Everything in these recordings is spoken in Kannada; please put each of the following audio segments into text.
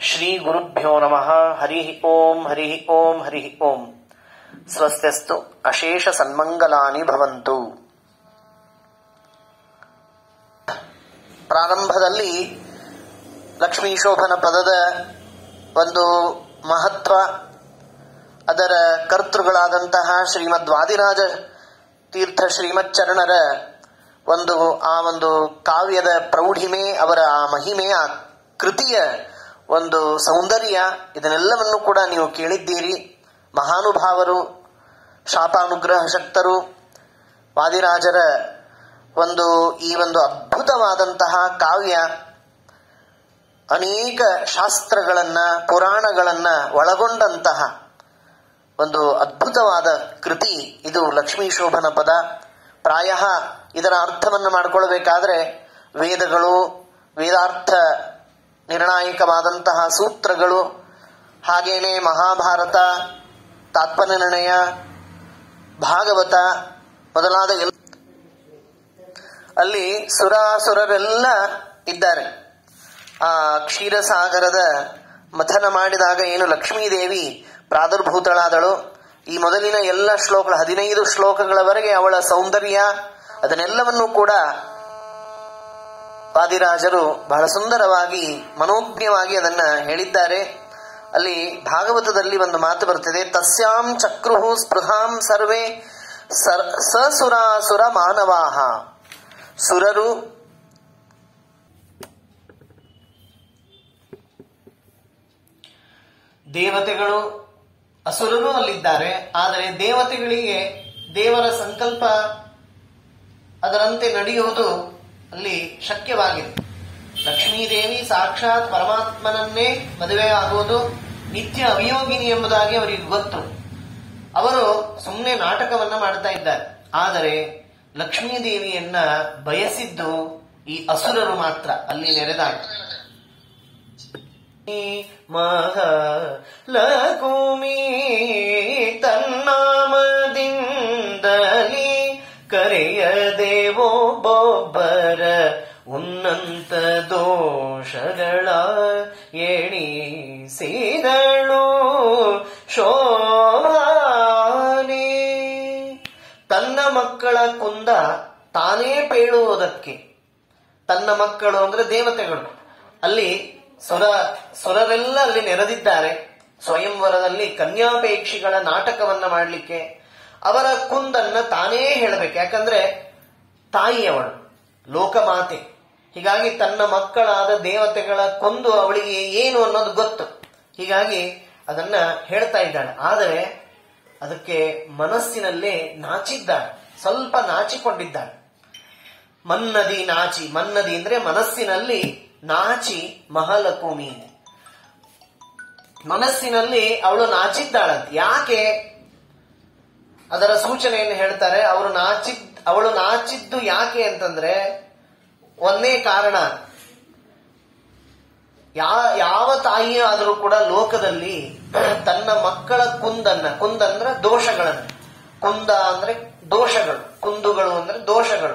ಶ್ರೀ ಗುರುಭ್ಯೋ ನಮಃ ಹರಿ ಓಂ ಹರಿ ಓಂ ಹರಿ ಓಂ ಸ್ವಸ್ತ್ಯಸ್ತು ಅಶೇಷ ಸನ್ಮಂಗಲಾನಿ ಭವಂತು ಪ್ರಾರಂಭದಲ್ಲಿ ಲಕ್ಷ್ಮೀಶೋಭನ ಪದದ ಒಂದು ಮಹತ್ವ ಅದರ ಕರ್ತೃಗಳಾದಂತಹ ಶ್ರೀಮದ್ ವಾದಿರಾಜ ತೀರ್ಥ ಶ್ರೀಮಚ್ಚರಣರ ಒಂದು ಆ ಒಂದು ಕಾವ್ಯದ ಪ್ರೌಢಿಮೆ ಅವರ ಆ ಮಹಿಮೆ ಆ ಕೃತಿಯ ಒಂದು ಸೌಂದರ್ಯ ಇದನ್ನೆಲ್ಲವನ್ನು ಕೂಡ ನೀವು ಕೇಳಿದ್ದೀರಿ ಮಹಾನುಭಾವರು ಶಾಪಾನುಗ್ರಹ ಶಕ್ತರು ವಾದಿರಾಜರ ಒಂದು ಈ ಒಂದು ಅದ್ಭುತವಾದಂತಹ ಕಾವ್ಯ ಅನೇಕ ಶಾಸ್ತ್ರಗಳನ್ನ ಪುರಾಣಗಳನ್ನ ಒಳಗೊಂಡಂತಹ ಒಂದು ಅದ್ಭುತವಾದ ಕೃತಿ ಇದು ಲಕ್ಷ್ಮೀ ಶೋಭನ ಪದ ಪ್ರಾಯ ಇದರ ಅರ್ಥವನ್ನು ಮಾಡಿಕೊಳ್ಬೇಕಾದ್ರೆ ವೇದಗಳು ವೇದಾರ್ಥ ನಿರ್ಣಾಯಕವಾದಂತಹ ಸೂತ್ರಗಳು ಹಾಗೇನೆ ಮಹಾಭಾರತ ತಾತ್ಪರ್ಯನಿರ್ಣಯ ಭಾಗವತ ಮೊದಲಾದ ಎಲ್ಲ ಅಲ್ಲಿ ಸುರಾಸುರರೆಲ್ಲ ಇದ್ದಾರೆ ಆ ಕ್ಷೀರಸಾಗರದ ಮಥನ ಮಾಡಿದಾಗ ಏನು ಲಕ್ಷ್ಮೀದೇವಿ ಪ್ರಾದುರ್ಭೂತಳಾದಳು ಈ ಮೊದಲಿನ ಎಲ್ಲ ಶ್ಲೋಕಗಳು ಹದಿನೈದು ಶ್ಲೋಕಗಳವರೆಗೆ ಅವಳ ಸೌಂದರ್ಯ ಅದನ್ನೆಲ್ಲವನ್ನೂ ಕೂಡ ವಾದಿರಾಜರು ಬಹಳ ಸುಂದರವಾಗಿ ಮನೋಜ್ಞವಾಗಿ ಅದನ್ನ ಹೇಳಿದ್ದಾರೆ ಅಲ್ಲಿ ಭಾಗವತದಲ್ಲಿ ಒಂದು ಮಾತು ಬರ್ತದೆ ತಸ್ಯಾಂ ಚಕ್ರುಹು ಸ್ಪೃಹಾಂ ಸರ್ವೇ ಸಸುರಾಸುರ ಮಾನವಾಹ ಸುರರು ದೇವತೆಗಳು ಅಸುರರು ಅಲ್ಲಿದ್ದಾರೆ ಆದರೆ ದೇವತೆಗಳಿಗೆ ದೇವರ ಸಂಕಲ್ಪ ಅದರಂತೆ ನಡೆಯುವುದು ಅಲ್ಲಿ ಶಕ್ಯವಾಗಿದೆ ಲಕ್ಷ್ಮೀದೇವಿ ಸಾಕ್ಷಾತ್ ಪರಮಾತ್ಮನನ್ನೇ ಮದುವೆ ಆಗುವುದು ನಿತ್ಯ ಅವಿಯೋಗಿನಿ ಎಂಬುದಾಗಿ ಅವರಿಗೆ ಗೊತ್ತು ಅವರು ಸುಮ್ಮನೆ ನಾಟಕವನ್ನ ಮಾಡ್ತಾ ಇದ್ದಾರೆ ಆದರೆ ಲಕ್ಷ್ಮೀದೇವಿಯನ್ನ ಬಯಸಿದ್ದು ಈ ಅಸುರರು ಮಾತ್ರ ಅಲ್ಲಿ ನೆರೆದಾಗ ಮಹಾಲಕುಮಿ ತನ್ನಾಮದಿಂದಲಿ ಕರೆಯದೇವೋ ಬೊಬ್ಬರ ಉನ್ನಂತ ದೋಷಗಳ ಎಣಿಸಿದಳು ಶೋಭಾನೆ ತನ್ನ ಮಕ್ಕಳ ಕುಂದ ತಾನೇ ಪೇಳುವುದಕ್ಕೆ ತನ್ನ ಮಕ್ಕಳು ಅಂದ್ರೆ ದೇವತೆಗಳು ಅಲ್ಲಿ ಸ್ವರ ಸ್ವರರೆಲ್ಲ ಅಲ್ಲಿ ನೆರೆದಿದ್ದಾರೆ ಸ್ವಯಂವರದಲ್ಲಿ ಕನ್ಯಾಪೇಕ್ಷಿಗಳ ನಾಟಕವನ್ನ ಮಾಡಲಿಕ್ಕೆ ಅವರ ಕುಂದನ್ನ ತಾನೇ ಹೇಳಬೇಕು ಯಾಕಂದ್ರೆ ತಾಯಿಯವಳು ಲೋಕಮಾತೆ ಹೀಗಾಗಿ ತನ್ನ ಮಕ್ಕಳಾದ ದೇವತೆಗಳ ಕೊಂದು ಅವಳಿಗೆ ಏನು ಅನ್ನೋದು ಗೊತ್ತು ಹೀಗಾಗಿ ಅದನ್ನ ಹೇಳ್ತಾ ಇದ್ದಾಳೆ ಆದರೆ ಅದಕ್ಕೆ ಮನಸ್ಸಿನಲ್ಲೇ ನಾಚಿದ್ದಾಳೆ ಸ್ವಲ್ಪ ನಾಚಿಕೊಂಡಿದ್ದಾಳೆ ಮನ್ನದಿ ನಾಚಿ ಮನ್ನದಿ ಅಂದ್ರೆ ಮನಸ್ಸಿನಲ್ಲಿ ನಾಚಿ ಮಹಲಕುಮಿ ಮನಸ್ಸಿನಲ್ಲಿ ಅವಳು ನಾಚಿದ್ದಾಳಂತೆ ಯಾಕೆ ಅದರ ಸೂಚನೆಯನ್ನು ಹೇಳ್ತಾರೆ ಅವರು ನಾಚಿದ್ ಅವಳು ನಾಚಿದ್ದು ಯಾಕೆ ಅಂತಂದ್ರೆ ಒಂದೇ ಕಾರಣ ಯಾ ಯಾವ ತಾಯಿ ಆದರೂ ಕೂಡ ಲೋಕದಲ್ಲಿ ತನ್ನ ಮಕ್ಕಳ ಕುಂದನ್ನ ಕುಂದಂದ್ರೆ ದೋಷಗಳನ್ನ ಕುಂದ ಅಂದ್ರೆ ದೋಷಗಳು ಕುಂದುಗಳು ಅಂದ್ರೆ ದೋಷಗಳು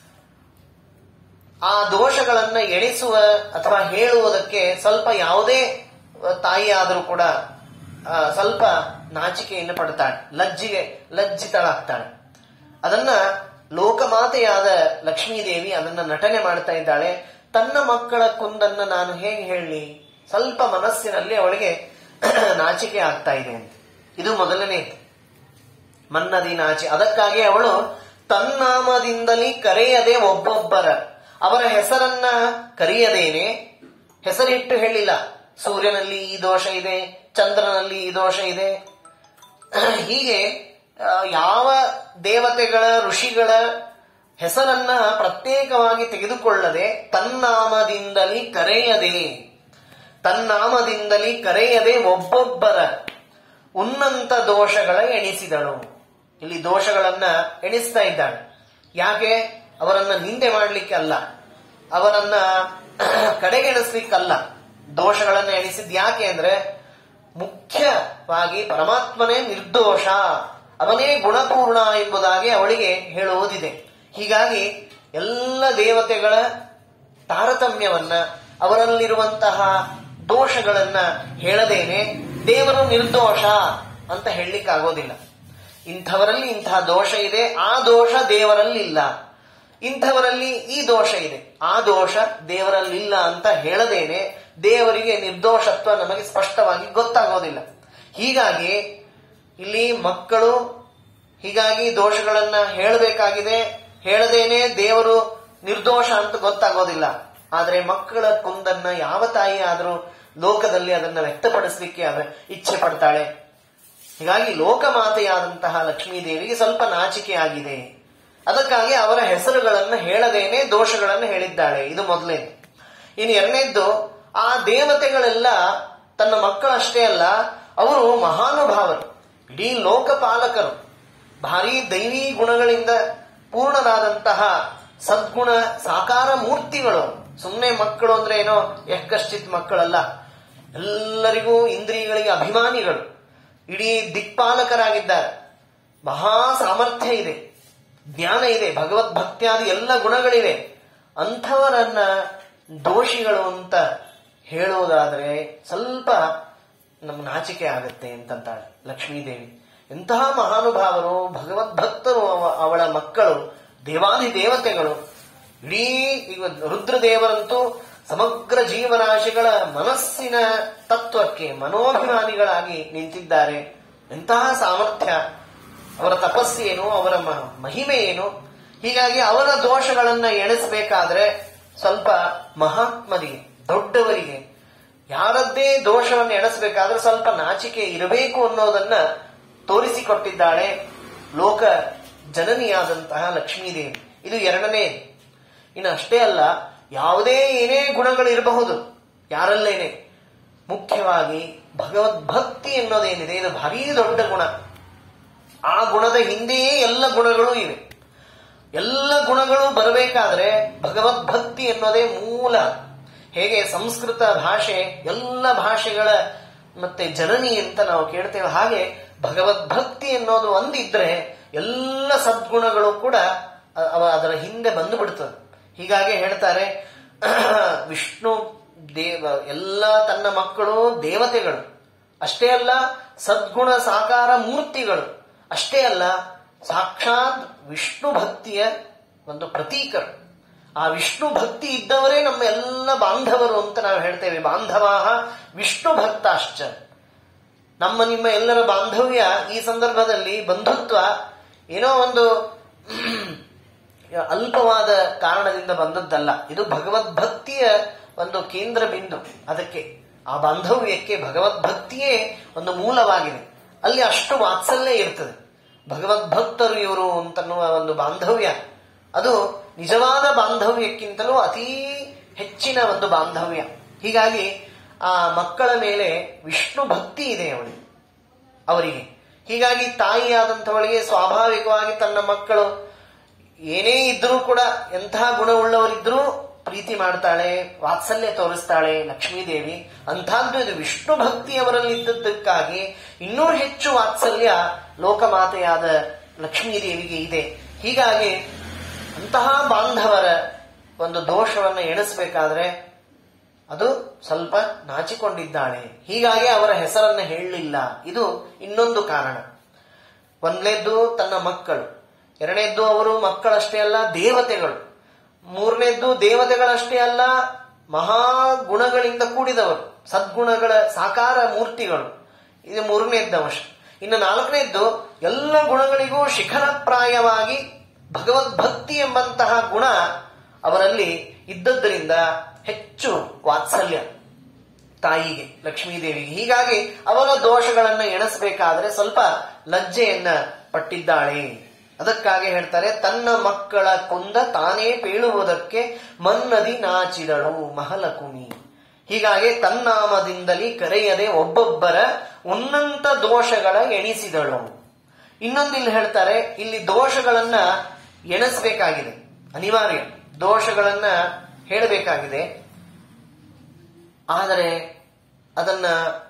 ಆ ದೋಷಗಳನ್ನ ಎಣಿಸುವ ಅಥವಾ ಹೇಳುವುದಕ್ಕೆ ಸ್ವಲ್ಪ ಯಾವುದೇ ತಾಯಿ ಆದರೂ ಕೂಡ ಸ್ವಲ್ಪ ನಾಚಿಕೆಯನ್ನು ಪಡ್ತಾಳೆ ಲಜ್ಜಿಗೆ ಲಜ್ಜಿತಳಾಗ್ತಾಳೆ ಅದನ್ನ ಲೋಕಮಾತೆಯಾದ ಲಕ್ಷ್ಮೀದೇವಿ ಅದನ್ನ ನಟನೆ ಮಾಡ್ತಾ ಇದ್ದಾಳೆ ತನ್ನ ಮಕ್ಕಳ ಕುಂದನ್ನ ನಾನು ಹೇಗೆ ಹೇಳಿ ಸ್ವಲ್ಪ ಮನಸ್ಸಿನಲ್ಲಿ ಅವಳಿಗೆ ನಾಚಿಕೆ ಆಗ್ತಾ ಇದೆ ಅಂತ ಇದು ಮೊದಲನೇ ಮನ್ನದಿ ನಾಚಿ ಅದಕ್ಕಾಗಿ ಅವಳು ತನ್ನಾಮದಿಂದಲೇ ಕರೆಯದೆ ಒಬ್ಬೊಬ್ಬರ ಅವರ ಹೆಸರನ್ನ ಕರೆಯದೇನೆ ಹೆಸರಿಟ್ಟು ಹೇಳಿಲ್ಲ ಸೂರ್ಯನಲ್ಲಿ ಈ ದೋಷ ಇದೆ ಚಂದ್ರನಲ್ಲಿ ಈ ದೋಷ ಇದೆ ಹೀಗೆ ಯಾವ ದೇವತೆಗಳ ಋಷಿಗಳ ಹೆಸರನ್ನ ಪ್ರತ್ಯೇಕವಾಗಿ ತೆಗೆದುಕೊಳ್ಳದೆ ತನ್ನಾಮದಿಂದಲೇ ಕರೆಯದೆ ತನ್ನಾಮದಿಂದಲೇ ಕರೆಯದೆ ಒಬ್ಬೊಬ್ಬರ ಉನ್ನಂತ ದೋಷಗಳ ಎಣಿಸಿದಳು ಇಲ್ಲಿ ದೋಷಗಳನ್ನ ಎಣಿಸ್ತಾ ಇದ್ದಾಳೆ ಯಾಕೆ ಅವರನ್ನ ನಿಂದೆ ಮಾಡಲಿಕ್ಕೆ ಅಲ್ಲ ಅವರನ್ನ ಕಡೆಗೆಣಿಸ್ಲಿಕ್ಕಲ್ಲ ದೋಷಗಳನ್ನ ಎಣಿಸಿದ್ ಯಾಕೆ ಅಂದ್ರೆ ಮುಖ್ಯವಾಗಿ ಪರಮಾತ್ಮನೇ ನಿರ್ದೋಷ ಅವನೇ ಗುಣಪೂರ್ಣ ಎಂಬುದಾಗಿ ಅವಳಿಗೆ ಹೇಳುವುದಿದೆ ಹೀಗಾಗಿ ಎಲ್ಲ ದೇವತೆಗಳ ತಾರತಮ್ಯವನ್ನ ಅವರಲ್ಲಿರುವಂತಹ ದೋಷಗಳನ್ನ ಹೇಳದೇನೆ ದೇವರು ನಿರ್ದೋಷ ಅಂತ ಹೇಳಲಿಕ್ಕಾಗೋದಿಲ್ಲ ಇಂಥವರಲ್ಲಿ ಇಂತಹ ದೋಷ ಇದೆ ಆ ದೋಷ ದೇವರಲ್ಲಿಲ್ಲ ಇಂಥವರಲ್ಲಿ ಈ ದೋಷ ಇದೆ ಆ ದೋಷ ದೇವರಲ್ಲಿಲ್ಲ ಅಂತ ಹೇಳದೇನೆ ದೇವರಿಗೆ ನಿರ್ದೋಷತ್ವ ನಮಗೆ ಸ್ಪಷ್ಟವಾಗಿ ಗೊತ್ತಾಗೋದಿಲ್ಲ ಹೀಗಾಗಿ ಇಲ್ಲಿ ಮಕ್ಕಳು ಹೀಗಾಗಿ ದೋಷಗಳನ್ನ ಹೇಳಬೇಕಾಗಿದೆ ಹೇಳದೇನೆ ದೇವರು ನಿರ್ದೋಷ ಅಂತ ಗೊತ್ತಾಗೋದಿಲ್ಲ ಆದ್ರೆ ಮಕ್ಕಳ ಕುಂದನ್ನ ಯಾವ ತಾಯಿ ಆದರೂ ಲೋಕದಲ್ಲಿ ಅದನ್ನ ವ್ಯಕ್ತಪಡಿಸಲಿಕ್ಕೆ ಅದ ಇಚ್ಛೆ ಪಡ್ತಾಳೆ ಹೀಗಾಗಿ ಲೋಕಮಾತೆಯಾದಂತಹ ಲಕ್ಷ್ಮೀ ದೇವಿಗೆ ಸ್ವಲ್ಪ ನಾಚಿಕೆ ಆಗಿದೆ ಅದಕ್ಕಾಗಿ ಅವರ ಹೆಸರುಗಳನ್ನು ಹೇಳದೇನೆ ದೋಷಗಳನ್ನು ಹೇಳಿದ್ದಾಳೆ ಇದು ಮೊದಲೇದು ಇನ್ನು ಎರಡನೇದ್ದು ಆ ದೇವತೆಗಳೆಲ್ಲ ತನ್ನ ಮಕ್ಕಳಷ್ಟೇ ಅಲ್ಲ ಅವರು ಮಹಾನುಭಾವರು ಇಡೀ ಲೋಕಪಾಲಕರು ಭಾರಿ ದೈವಿ ಗುಣಗಳಿಂದ ಪೂರ್ಣರಾದಂತಹ ಸದ್ಗುಣ ಸಾಕಾರ ಮೂರ್ತಿಗಳು ಸುಮ್ಮನೆ ಮಕ್ಕಳು ಅಂದ್ರೆ ಏನೋ ಎಕ್ಕಶ್ಚಿತ್ ಮಕ್ಕಳಲ್ಲ ಎಲ್ಲರಿಗೂ ಇಂದ್ರಿಯಗಳಿಗೆ ಅಭಿಮಾನಿಗಳು ಇಡೀ ದಿಕ್ಪಾಲಕರಾಗಿದ್ದಾರೆ ಮಹಾ ಸಾಮರ್ಥ್ಯ ಇದೆ ಜ್ಞಾನ ಇದೆ ಭಗವದ್ ಭಕ್ತಿಯಾದಿ ಎಲ್ಲ ಗುಣಗಳಿವೆ ಅಂಥವರನ್ನ ದೋಷಿಗಳು ಅಂತ ಹೇಳುವುದಾದ್ರೆ ಸ್ವಲ್ಪ ನಮ್ಗೆ ನಾಚಿಕೆ ಆಗತ್ತೆ ಅಂತಂತಾಳೆ ಲಕ್ಷ್ಮೀದೇವಿ ಎಂತಹ ಮಹಾನುಭಾವರು ಭಗವದ್ಭಕ್ತರು ಅವ- ಅವಳ ಮಕ್ಕಳು ದೇವಾದಿ ದೇವತೆಗಳು ಇಡೀ ಈಗ ರುದ್ರದೇವರಂತೂ ಸಮಗ್ರ ಜೀವರಾಶಿಗಳ ಮನಸ್ಸಿನ ತತ್ವಕ್ಕೆ ಮನೋಭಿಮಾನಿಗಳಾಗಿ ನಿಂತಿದ್ದಾರೆ ಎಂತಹ ಸಾಮರ್ಥ್ಯ ಅವರ ತಪಸ್ಸೇನು ಅವರ ಮ- ಮಹಿಮೆ ಏನು ಹೀಗಾಗಿ ಅವರ ದೋಷಗಳನ್ನ ಎಣಿಸಬೇಕಾದ್ರೆ ಸ್ವಲ್ಪ ಮಹಾತ್ಮರಿಗೆ ದೊಡ್ಡವರಿಗೆ ಯಾರದ್ದೇ ದೋಷವನ್ನು ಎಣಿಸಬೇಕಾದ್ರೆ ಸ್ವಲ್ಪ ನಾಚಿಕೆ ಇರಬೇಕು ಅನ್ನೋದನ್ನ ತೋರಿಸಿಕೊಟ್ಟಿದ್ದಾಳೆ ಲೋಕ ಜನನಿಯಾದಂತಹ ಲಕ್ಷ್ಮೀದೇವಿ ಇದು ಎರಡನೇ ಇನ್ನು ಅಷ್ಟೇ ಅಲ್ಲ ಯಾವುದೇ ಏನೇ ಗುಣಗಳಿರಬಹುದು ಯಾರಲ್ಲೇನೆ ಮುಖ್ಯವಾಗಿ ಭಗವದ್ಭಕ್ತಿ ಅನ್ನೋದೇನಿದೆ ಇದು ಭಾರೀ ದೊಡ್ಡ ಗುಣ ಆ ಗುಣದ ಹಿಂದೆಯೇ ಎಲ್ಲ ಗುಣಗಳು ಇವೆ ಎಲ್ಲ ಗುಣಗಳು ಬರಬೇಕಾದ್ರೆ ಭಗವದ್ಭಕ್ತಿ ಅನ್ನೋದೇ ಮೂಲ ಹೇಗೆ ಸಂಸ್ಕೃತ ಭಾಷೆ ಎಲ್ಲ ಭಾಷೆಗಳ ಮತ್ತೆ ಜನನಿ ಅಂತ ನಾವು ಕೇಳ್ತೇವೆ ಹಾಗೆ ಭಗವದ್ಭಕ್ತಿ ಅನ್ನೋದು ಒಂದಿದ್ರೆ ಎಲ್ಲ ಸದ್ಗುಣಗಳು ಕೂಡ ಅ- ಅವ ಅದರ ಹಿಂದೆ ಬಂದು ಬಿಡ್ತದೆ ಹೀಗಾಗಿ ಹೇಳ್ತಾರೆ ವಿಷ್ಣು ದೇವ ಎಲ್ಲ ತನ್ನ ಮಕ್ಕಳು ದೇವತೆಗಳು ಅಷ್ಟೇ ಅಲ್ಲ ಸದ್ಗುಣ ಸಾಕಾರ ಮೂರ್ತಿಗಳು ಅಷ್ಟೇ ಅಲ್ಲ ಸಾಕ್ಷಾತ್ ವಿಷ್ಣು ಭಕ್ತಿಯ ಒಂದು ಪ್ರತೀಕರು ಆ ವಿಷ್ಣು ಭಕ್ತಿ ಇದ್ದವರೇ ನಮ್ಮ ಎಲ್ಲ ಬಾಂಧವರು ಅಂತ ನಾವು ಹೇಳ್ತೇವೆ ಬಾಂಧವಾಹ ವಿಷ್ಣು ಭಕ್ತಾಶ್ಚ ನಮ್ಮ ನಿಮ್ಮ ಎಲ್ಲರ ಬಾಂಧವ್ಯ ಈ ಸಂದರ್ಭದಲ್ಲಿ ಬಂಧುತ್ವ ಏನೋ ಒಂದು ಅಲ್ಪವಾದ ಕಾರಣದಿಂದ ಬಂದದ್ದಲ್ಲ ಇದು ಭಗವದ್ಭಕ್ತಿಯ ಒಂದು ಕೇಂದ್ರ ಬಿಂದು ಅದಕ್ಕೆ ಆ ಬಾಂಧವ್ಯಕ್ಕೆ ಭಗವದ್ಭಕ್ತಿಯೇ ಒಂದು ಮೂಲವಾಗಿದೆ ಅಲ್ಲಿ ಅಷ್ಟು ವಾತ್ಸಲ್ಯ ಇರ್ತದೆ ಭಗವದ್ಭಕ್ತರು ಇವರು ಅಂತನ್ನುವ ಒಂದು ಬಾಂಧವ್ಯ ಅದು ನಿಜವಾದ ಬಾಂಧವ್ಯಕ್ಕಿಂತಲೂ ಅತೀ ಹೆಚ್ಚಿನ ಒಂದು ಬಾಂಧವ್ಯ ಹೀಗಾಗಿ ಆ ಮಕ್ಕಳ ಮೇಲೆ ವಿಷ್ಣು ಭಕ್ತಿ ಇದೆ ಅವಳಿಗೆ ಅವರಿಗೆ ಹೀಗಾಗಿ ತಾಯಿಯಾದಂಥವಳಿಗೆ ಸ್ವಾಭಾವಿಕವಾಗಿ ತನ್ನ ಮಕ್ಕಳು ಏನೇ ಇದ್ರೂ ಕೂಡ ಎಂತಹ ಗುಣವುಳ್ಳವರಿದ್ರೂ ಪ್ರೀತಿ ಮಾಡ್ತಾಳೆ ವಾತ್ಸಲ್ಯ ತೋರಿಸ್ತಾಳೆ ಲಕ್ಷ್ಮೀದೇವಿ ಅಂಥದ್ದು ಇದು ವಿಷ್ಣು ಭಕ್ತಿ ಅವರಲ್ಲಿದ್ದದ್ದಕ್ಕಾಗಿ ಇನ್ನೂ ಹೆಚ್ಚು ವಾತ್ಸಲ್ಯ ಲೋಕಮಾತೆಯಾದ ಲಕ್ಷ್ಮೀದೇವಿಗೆ ಇದೆ ಹೀಗಾಗಿ ಅಂತಹ ಬಾಂಧವರ ಒಂದು ದೋಷವನ್ನು ಎಣಿಸಬೇಕಾದ್ರೆ ಅದು ಸ್ವಲ್ಪ ನಾಚಿಕೊಂಡಿದ್ದಾಳೆ ಹೀಗಾಗಿ ಅವರ ಹೆಸರನ್ನ ಹೇಳಲಿಲ್ಲ ಇದು ಇನ್ನೊಂದು ಕಾರಣ ಒಂದನೇದ್ದು ತನ್ನ ಮಕ್ಕಳು ಎರಡನೇದ್ದು ಅವರು ಮಕ್ಕಳಷ್ಟೇ ಅಲ್ಲ ದೇವತೆಗಳು ಮೂರನೇದ್ದು ದೇವತೆಗಳಷ್ಟೇ ಅಲ್ಲ ಮಹಾ ಗುಣಗಳಿಂದ ಕೂಡಿದವರು ಸದ್ಗುಣಗಳ ಸಾಕಾರ ಮೂರ್ತಿಗಳು ಇದು ಮೂರನೇದ್ದು ಅಂಶ ಇನ್ನು ನಾಲ್ಕನೇದ್ದು ಎಲ್ಲ ಗುಣಗಳಿಗೂ ಶಿಖರಪ್ರಾಯವಾಗಿ ಭಗವದ್ಭಕ್ತಿ ಎಂಬಂತಹ ಗುಣ ಅವರಲ್ಲಿ ಇದ್ದದ್ದರಿಂದ ಹೆಚ್ಚು ವಾತ್ಸಲ್ಯ ತಾಯಿಗೆ ಲಕ್ಷ್ಮೀದೇವಿಗೆ ಹೀಗಾಗಿ ಅವರ ದೋಷಗಳನ್ನ ಎಣಿಸಬೇಕಾದ್ರೆ ಸ್ವಲ್ಪ ಲಜ್ಜೆಯನ್ನ ಪಟ್ಟಿದ್ದಾಳೆ ಅದಕ್ಕಾಗಿ ಹೇಳ್ತಾರೆ ತನ್ನ ಮಕ್ಕಳ ಕೊಂದ ತಾನೇ ಪೇಳುವುದಕ್ಕೆ ಮನ್ನದಿ ನಾಚಿದಳು ಮಹಲಕುಮಿ ಹೀಗಾಗಿ ತನ್ನಾಮದಿಂದಲೇ ಕರೆಯದೆ ಒಬ್ಬೊಬ್ಬರ ಉನ್ನತ ದೋಷಗಳ ಎಣಿಸಿದಳು ಇನ್ನೊಂದಿಲ್ಲಿ ಹೇಳ್ತಾರೆ ಇಲ್ಲಿ ದೋಷಗಳನ್ನ ಎಣಿಸಬೇಕಾಗಿದೆ ಅನಿವಾರ್ಯ ದೋಷಗಳನ್ನ ಹೇಳಬೇಕಾಗಿದೆ ಆದರೆ ಅದನ್ನ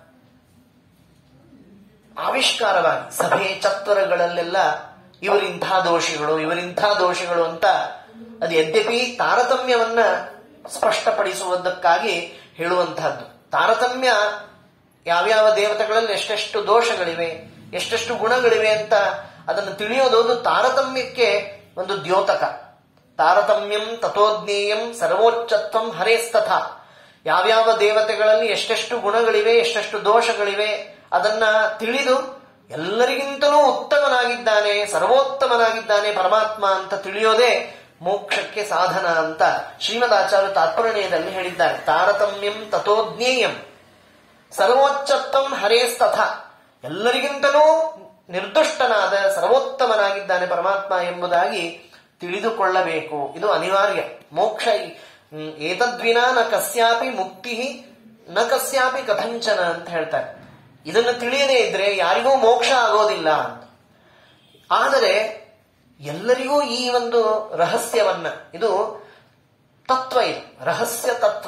ಆವಿಷ್ಕಾರವಾಗಿ ಸಭೆ ಚತ್ವರಗಳಲ್ಲೆಲ್ಲ ಇವರಿಂಥ ದೋಷಿಗಳು ಇವರಿಂಥ ದೋಷಿಗಳು ಅಂತ ಅದು ಯದ್ಯಪಿ ತಾರತಮ್ಯವನ್ನ ಸ್ಪಷ್ಟಪಡಿಸುವುದಕ್ಕಾಗಿ ಹೇಳುವಂತಹದ್ದು ತಾರತಮ್ಯ ಯಾವ್ಯಾವ ದೇವತೆಗಳಲ್ಲಿ ಎಷ್ಟೆಷ್ಟು ದೋಷಗಳಿವೆ ಎಷ್ಟೆಷ್ಟು ಗುಣಗಳಿವೆ ಅಂತ ಅದನ್ನು ತಿಳಿಯೋದು ಒಂದು ತಾರತಮ್ಯಕ್ಕೆ ಒಂದು ದ್ಯೋತಕ ತಾರತಮ್ಯಂ ತಥೋಜ್ಞೇಯಂ ಸರ್ವೋಚ್ಚತ್ವಂ ಹರೇಸ್ತಥ ಯಾವ್ಯಾವ ದೇವತೆಗಳಲ್ಲಿ ಎಷ್ಟೆಷ್ಟು ಗುಣಗಳಿವೆ ಎಷ್ಟೆಷ್ಟು ದೋಷಗಳಿವೆ ಅದನ್ನ ತಿಳಿದು ಎಲ್ಲರಿಗಿಂತಲೂ ಉತ್ತಮನಾಗಿದ್ದಾನೆ ಸರ್ವೋತ್ತಮನಾಗಿದ್ದಾನೆ ಪರಮಾತ್ಮ ಅಂತ ತಿಳಿಯೋದೇ ಮೋಕ್ಷಕ್ಕೆ ಸಾಧನ ಅಂತ ಶ್ರೀಮದಾಚಾರ್ಯ ತಾತ್ಪರ್ಯದಲ್ಲಿ ಹೇಳಿದ್ದಾರೆ ತಾರತಮ್ಯಂ ತಥೋಜ್ಞೇಯಂ ಸರ್ವೋಚ್ಚತ್ವಂ ಹರೇಸ್ತಥ ಎಲ್ಲರಿಗಿಂತಲೂ ನಿರ್ದುಷ್ಟನಾದ ಸರ್ವೋತ್ತಮನಾಗಿದ್ದಾನೆ ಪರಮಾತ್ಮ ಎಂಬುದಾಗಿ ತಿಳಿದುಕೊಳ್ಳಬೇಕು ಇದು ಅನಿವಾರ್ಯ ಮೋಕ್ಷ ಹ್ಮ್, ಏತದ್ವಿನಾ ನ ಕಸ್ಯಾಪಿ ಮುಕ್ತಿ ನ ಕಸ್ಯಾಪಿ ಕಥಂಚನ ಅಂತ ಹೇಳ್ತಾರೆ ಇದನ್ನು ತಿಳಿಯದೇ ಇದ್ರೆ ಯಾರಿಗೂ ಮೋಕ್ಷ ಆಗೋದಿಲ್ಲ ಅಂತ ಆದರೆ ಎಲ್ಲರಿಗೂ ಈ ಒಂದು ರಹಸ್ಯವನ್ನ ಇದು ತತ್ವ ಇದು ರಹಸ್ಯ ತತ್ವ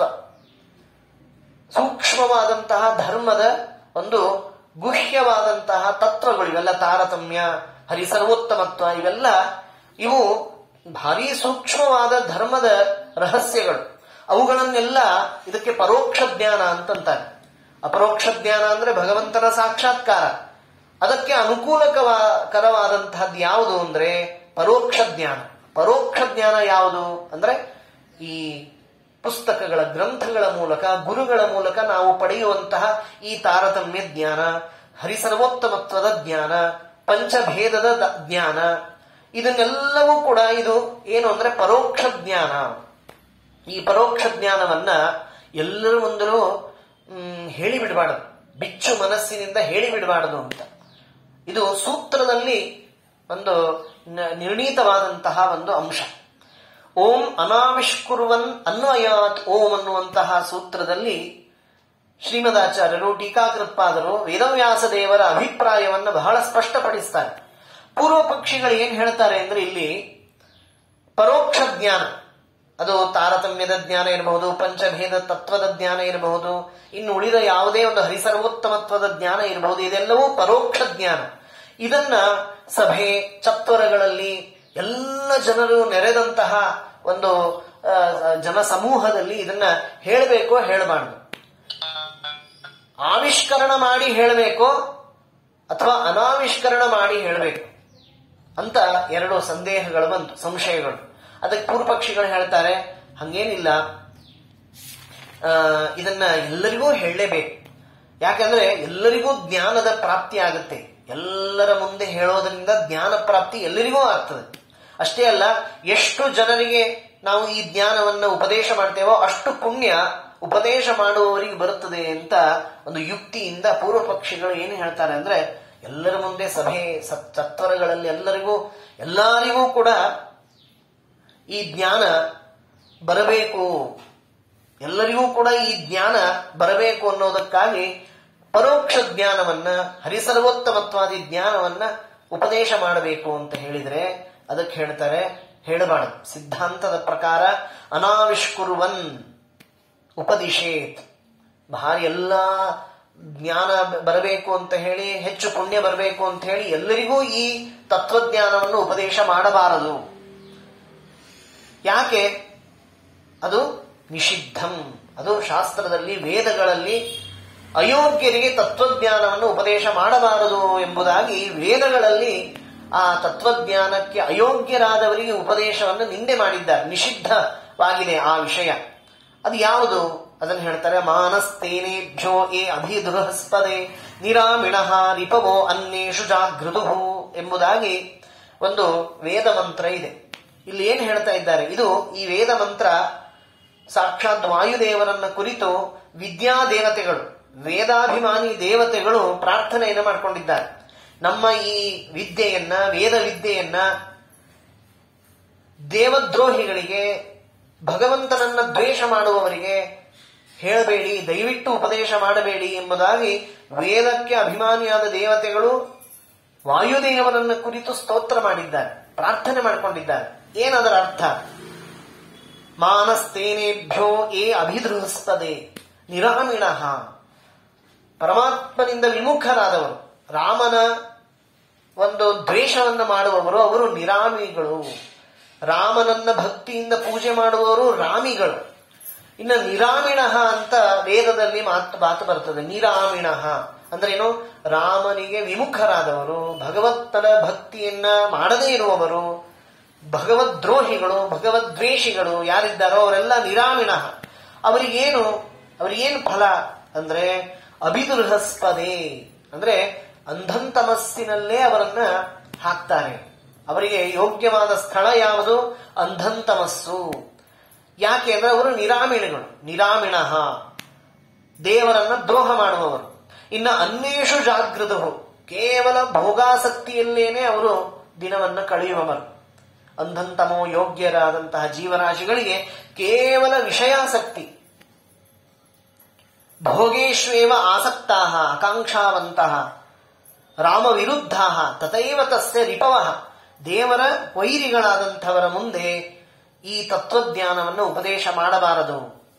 ಸೂಕ್ಷ್ಮವಾದಂತಹ ಧರ್ಮದ ಒಂದು ಗುಹ್ಯವಾದಂತಹ ತತ್ವಗಳು ಇವೆಲ್ಲ ತಾರತಮ್ಯ ಹರಿಸರ್ವೋತ್ತಮತ್ವ ಇವೆಲ್ಲ ಇವು ಭಾರಿ ಸೂಕ್ಷ್ಮವಾದ ಧರ್ಮದ ರಹಸ್ಯಗಳು ಅವುಗಳನ್ನೆಲ್ಲ ಇದಕ್ಕೆ ಪರೋಕ್ಷ ಜ್ಞಾನ ಅಂತಂತಾರೆ ಅಪರೋಕ್ಷ ಜ್ಞಾನ ಅಂದ್ರೆ ಭಗವಂತನ ಸಾಕ್ಷಾತ್ಕಾರ ಅದಕ್ಕೆ ಅನುಕೂಲಕವಾ ಕರವಾದಂತಹದ್ದು ಯಾವುದು ಅಂದ್ರೆ ಪರೋಕ್ಷ ಜ್ಞಾನ ಪರೋಕ್ಷ ಜ್ಞಾನ ಯಾವುದು ಅಂದ್ರೆ ಈ ಪುಸ್ತಕಗಳ ಗ್ರಂಥಗಳ ಮೂಲಕ ಗುರುಗಳ ಮೂಲಕ ನಾವು ಪಡೆಯುವಂತಹ ಈ ತಾರತಮ್ಯ ಜ್ಞಾನ ಹರಿಸರ್ವೋತ್ತಮತ್ವದ ಜ್ಞಾನ ಪಂಚಭೇದದ ದ- ಜ್ಞಾನ ಇದನ್ನೆಲ್ಲವೂ ಕೂಡ ಇದು ಏನು ಅಂದ್ರೆ ಪರೋಕ್ಷ ಜ್ಞಾನ ಈ ಪರೋಕ್ಷ ಜ್ಞಾನವನ್ನ ಎಲ್ಲರ ಮುಂದಲೂ ಮ್, ಹೇಳಿಬಿಡಬಾರದು ಬಿಚ್ಚು ಮನಸ್ಸಿನಿಂದ ಹೇಳಿಬಿಡಬಾರದು ಅಂತ ಇದು ಸೂತ್ರದಲ್ಲಿ ಒಂದು ನ- ನಿರ್ಣೀತವಾದಂತಹ ಒಂದು ಅಂಶ ಓಂ ಅನಾವಿಷ್ಕುರುವನ್ ಅನ್ವಯಾತ್ ಓಂ ಅನ್ನುವಂತಹ ಸೂತ್ರದಲ್ಲಿ ಶ್ರೀಮದಾಚಾರ್ಯರು ಟೀಕಾಕೃತ್ಪಾದರು ವೇದವ್ಯಾಸ ದೇವರ ಅಭಿಪ್ರಾಯವನ್ನ ಬಹಳ ಸ್ಪಷ್ಟಪಡಿಸ್ತಾರೆ ಪೂರ್ವ ಪಕ್ಷಿಗಳು ಏನ್ ಹೇಳ್ತಾರೆ ಅಂದ್ರೆ ಇಲ್ಲಿ ಪರೋಕ್ಷ ಜ್ಞಾನ ಅದು ತಾರತಮ್ಯದ ಜ್ಞಾನ ಇರಬಹುದು ಪಂಚಭೇದ ತತ್ವದ ಜ್ಞಾನ ಇರಬಹುದು ಇನ್ನು ಉಳಿದ ಯಾವುದೇ ಒಂದು ಹರಿಸರ್ವೋತ್ತಮತ್ವದ ಜ್ಞಾನ ಇರಬಹುದು ಇದೆಲ್ಲವೂ ಪರೋಕ್ಷ ಜ್ಞಾನ ಇದನ್ನ ಸಭೆ ಚತ್ವರಗಳಲ್ಲಿ ಎಲ್ಲ ಜನರು ನೆರೆದಂತಹ ಒಂದು ಆ, ಜನ ಸಮೂಹದಲ್ಲಿ ಇದನ್ನ ಹೇಳಬೇಕೋ ಹೇಳಬಾರ್ದು ಆವಿಷ್ಕರಣ ಮಾಡಿ ಹೇಳಬೇಕೋ ಅಥವಾ ಅನಾವಿಷ್ಕರಣ ಮಾಡಿ ಹೇಳಬೇಕು ಅಂತ ಎರಡು ಸಂದೇಹಗಳು ಬಂತು ಸಂಶಯಗಳು ಅದಕ್ಕೆ ಪೂರ್ವ ಪಕ್ಷಿಗಳು ಹೇಳ್ತಾರೆ ಹಂಗೇನಿಲ್ಲ ಆ, ಇದನ್ನ ಎಲ್ಲರಿಗೂ ಹೇಳಲೇಬೇಕು ಯಾಕಂದ್ರೆ ಎಲ್ಲರಿಗೂ ಜ್ಞಾನದ ಪ್ರಾಪ್ತಿ ಆಗುತ್ತೆ ಎಲ್ಲರ ಮುಂದೆ ಹೇಳೋದ್ರಿಂದ ಜ್ಞಾನ ಪ್ರಾಪ್ತಿ ಎಲ್ಲರಿಗೂ ಆಗ್ತದೆ ಅಷ್ಟೇ ಅಲ್ಲ ಎಷ್ಟು ಜನರಿಗೆ ನಾವು ಈ ಜ್ಞಾನವನ್ನ ಉಪದೇಶ ಮಾಡ್ತೇವೋ ಅಷ್ಟು ಪುಣ್ಯ ಉಪದೇಶ ಮಾಡುವವರಿಗೆ ಬರುತ್ತದೆ ಅಂತ ಒಂದು ಯುಕ್ತಿಯಿಂದ ಪೂರ್ವ ಪಕ್ಷಿಗಳು ಏನು ಹೇಳ್ತಾರೆ ಅಂದ್ರೆ ಎಲ್ಲರ ಮುಂದೆ ಸಭೆ ಸತ್- ಸತ್ವರಗಳಲ್ಲಿ ಎಲ್ಲರಿಗೂ ಎಲ್ಲರಿಗೂ ಕೂಡ ಈ ಜ್ಞಾನ ಬರಬೇಕು ಎಲ್ಲರಿಗೂ ಕೂಡ ಈ ಜ್ಞಾನ ಬರಬೇಕು ಅನ್ನೋದಕ್ಕಾಗಿ ಪರೋಕ್ಷ ಜ್ಞಾನವನ್ನ ಹರಿಸರ್ವೋತ್ತಮತ್ವಾದಿ ಜ್ಞಾನವನ್ನ ಉಪದೇಶ ಮಾಡಬೇಕು ಅಂತ ಹೇಳಿದ್ರೆ ಅದಕ್ಕೆ ಹೇಳ್ತಾರೆ ಹೇಳಬಾರದು ಸಿದ್ಧಾಂತದ ಪ್ರಕಾರ ಅನಾವಿಷ್ಕುರುವನ್ ಉಪದಿಶೇತ್ ಭಾರಿ ಎಲ್ಲ ಜ್ಞಾನ ಬರಬೇಕು ಅಂತ ಹೇಳಿ ಹೆಚ್ಚು ಪುಣ್ಯ ಬರಬೇಕು ಅಂತ ಹೇಳಿ ಎಲ್ಲರಿಗೂ ಈ ತತ್ವಜ್ಞಾನವನ್ನು ಉಪದೇಶ ಮಾಡಬಾರದು ಯಾಕೆ ಅದು ನಿಷಿದ್ಧಂ ಅದು ಶಾಸ್ತ್ರದಲ್ಲಿ ವೇದಗಳಲ್ಲಿ ಅಯೋಗ್ಯರಿಗೆ ತತ್ವಜ್ಞಾನವನ್ನು ಉಪದೇಶ ಮಾಡಬಾರದು ಎಂಬುದಾಗಿ ವೇದಗಳಲ್ಲಿ ಆ ತತ್ವಜ್ಞಾನಕ್ಕೆ ಅಯೋಗ್ಯರಾದವರಿಗೆ ಉಪದೇಶವನ್ನು ನಿಂದೆ ಮಾಡಿದ್ದಾರೆ ನಿಷಿದ್ಧವಾಗಿದೆ ಆ ವಿಷಯ ಅದು ಯಾವುದು ಅದನ್ನು ಹೇಳ್ತಾರೆ ಮಾನಸ್ತೇನೇಭ್ಯೋ ಏ ಅಭಿದುರಹಸ್ಪದೆ ನಿರಾಮಿಣ ರಿಪವೋ ಅನ್ನೇಶು ಜಾಗೃದು ಎಂಬುದಾಗಿ ಒಂದು ವೇದ ಮಂತ್ರ ಇದೆ ಇಲ್ಲಿ ಏನ್ ಹೇಳ್ತಾ ಇದ್ದಾರೆ ಇದು ಈ ವೇದ ಮಂತ್ರ ಸಾಕ್ಷಾತ್ ವಾಯುದೇವರನ್ನ ಕುರಿತು ವಿದ್ಯಾ ದೇವತೆಗಳು ವೇದಾಭಿಮಾನಿ ದೇವತೆಗಳು ಪ್ರಾರ್ಥನೆಯನ್ನು ಮಾಡಿಕೊಂಡಿದ್ದಾರೆ ನಮ್ಮ ಈ ವಿದ್ಯೆಯನ್ನ ವೇದ ವಿದ್ಯೆಯನ್ನ ದೇವದ್ರೋಹಿಗಳಿಗೆ ಭಗವಂತನನ್ನ ದ್ವೇಷ ಮಾಡುವವರಿಗೆ ಹೇಳಬೇಡಿ ದಯವಿಟ್ಟು ಉಪದೇಶ ಮಾಡಬೇಡಿ ಎಂಬುದಾಗಿ ವೇದಕ್ಕೆ ಅಭಿಮಾನಿಯಾದ ದೇವತೆಗಳು ವಾಯುದೇವರನ್ನ ಕುರಿತು ಸ್ತೋತ್ರ ಮಾಡಿದ್ದಾರೆ ಪ್ರಾರ್ಥನೆ ಮಾಡಿಕೊಂಡಿದ್ದಾರೆ ಏನದರ ಅರ್ಥ ಮಾನಸ್ತೇನೇಭ್ಯೋ ಏ ಅಭಿದೃಹಸ್ತದೆ ನಿರಾಮಿಣ ಪರಮಾತ್ಮನಿಂದ ವಿಮುಖರಾದವರು ರಾಮನ ಒಂದು ದ್ವೇಷವನ್ನ ಮಾಡುವವರು ಅವರು ನಿರಾಮಿಗಳು ರಾಮನನ್ನ ಭಕ್ತಿಯಿಂದ ಪೂಜೆ ಮಾಡುವವರು ರಾಮಿಗಳು ಇನ್ನು ನಿರಾಮಿಣ ಅಂತ ವೇದದಲ್ಲಿ ಮಾತು ಮಾತು ಬರ್ತದೆ ನಿರಾಮಿಣ ಅಂದ್ರೆ ಏನು ರಾಮನಿಗೆ ವಿಮುಖರಾದವರು ಭಗವತ್ತನ ಭಕ್ತಿಯನ್ನ ಮಾಡದೇ ಇರುವವರು ಭಗವದ್ರೋಹಿಗಳು ಭಗವದ್ವೇಷಿಗಳು ಯಾರಿದ್ದಾರೋ ಅವರೆಲ್ಲ ನಿರಾಮಿಣ ಅವರಿಗೇನು ಅವರಿಗೇನು ಫಲ ಅಂದ್ರೆ ಅಭಿದುರ್ಹಸ್ಪದೆ ಅಂದ್ರೆ ಅಂಧಂತಮಸ್ಸಿನಲ್ಲೇ ಅವರನ್ನ ಹಾಕ್ತಾರೆ ಅವರಿಗೆ ಯೋಗ್ಯವಾದ ಸ್ಥಳ ಯಾವುದು ಅಂಧಂತಮಸ್ಸು ಯಾಕೆ ಅಂದ್ರೆ ಅವರು ನಿರಾಮಿಣಗಳು ನಿರಾಮಿಣ ದೇವರನ್ನ ದ್ರೋಹ ಮಾಡುವವರು ಇನ್ನು ಅನ್ವೇಷು ಜಾಗೃತರು ಕೇವಲ ಭೋಗಾಸಕ್ತಿಯಲ್ಲೇನೆ ಅವರು ದಿನವನ್ನ ಕಳೆಯುವವರು ಅಂಧಂತಮೋ ಯೋಗ್ಯರಾದಂತಹ ಜೀವರಾಶಿಗಳಿಗೆ ಕೇವಲ ವಿಷಯಾಸಕ್ತಿ ಭೋಗೇಶ್ವೇವ ಆಸಕ್ತಾ ಆಕಾಂಕ್ಷಾವಂತಹ ರಾಮ ವಿರುದ್ಧ ತಥೈವ ತಸ್ಯ ರಿಪವ ದೇವರ ವೈರಿಗಳಾದಂಥವರ ಮುಂದೆ ಈ ತತ್ವಜ್ಞಾನವನ್ನು ಉಪದೇಶ ಮಾಡಬಾರದು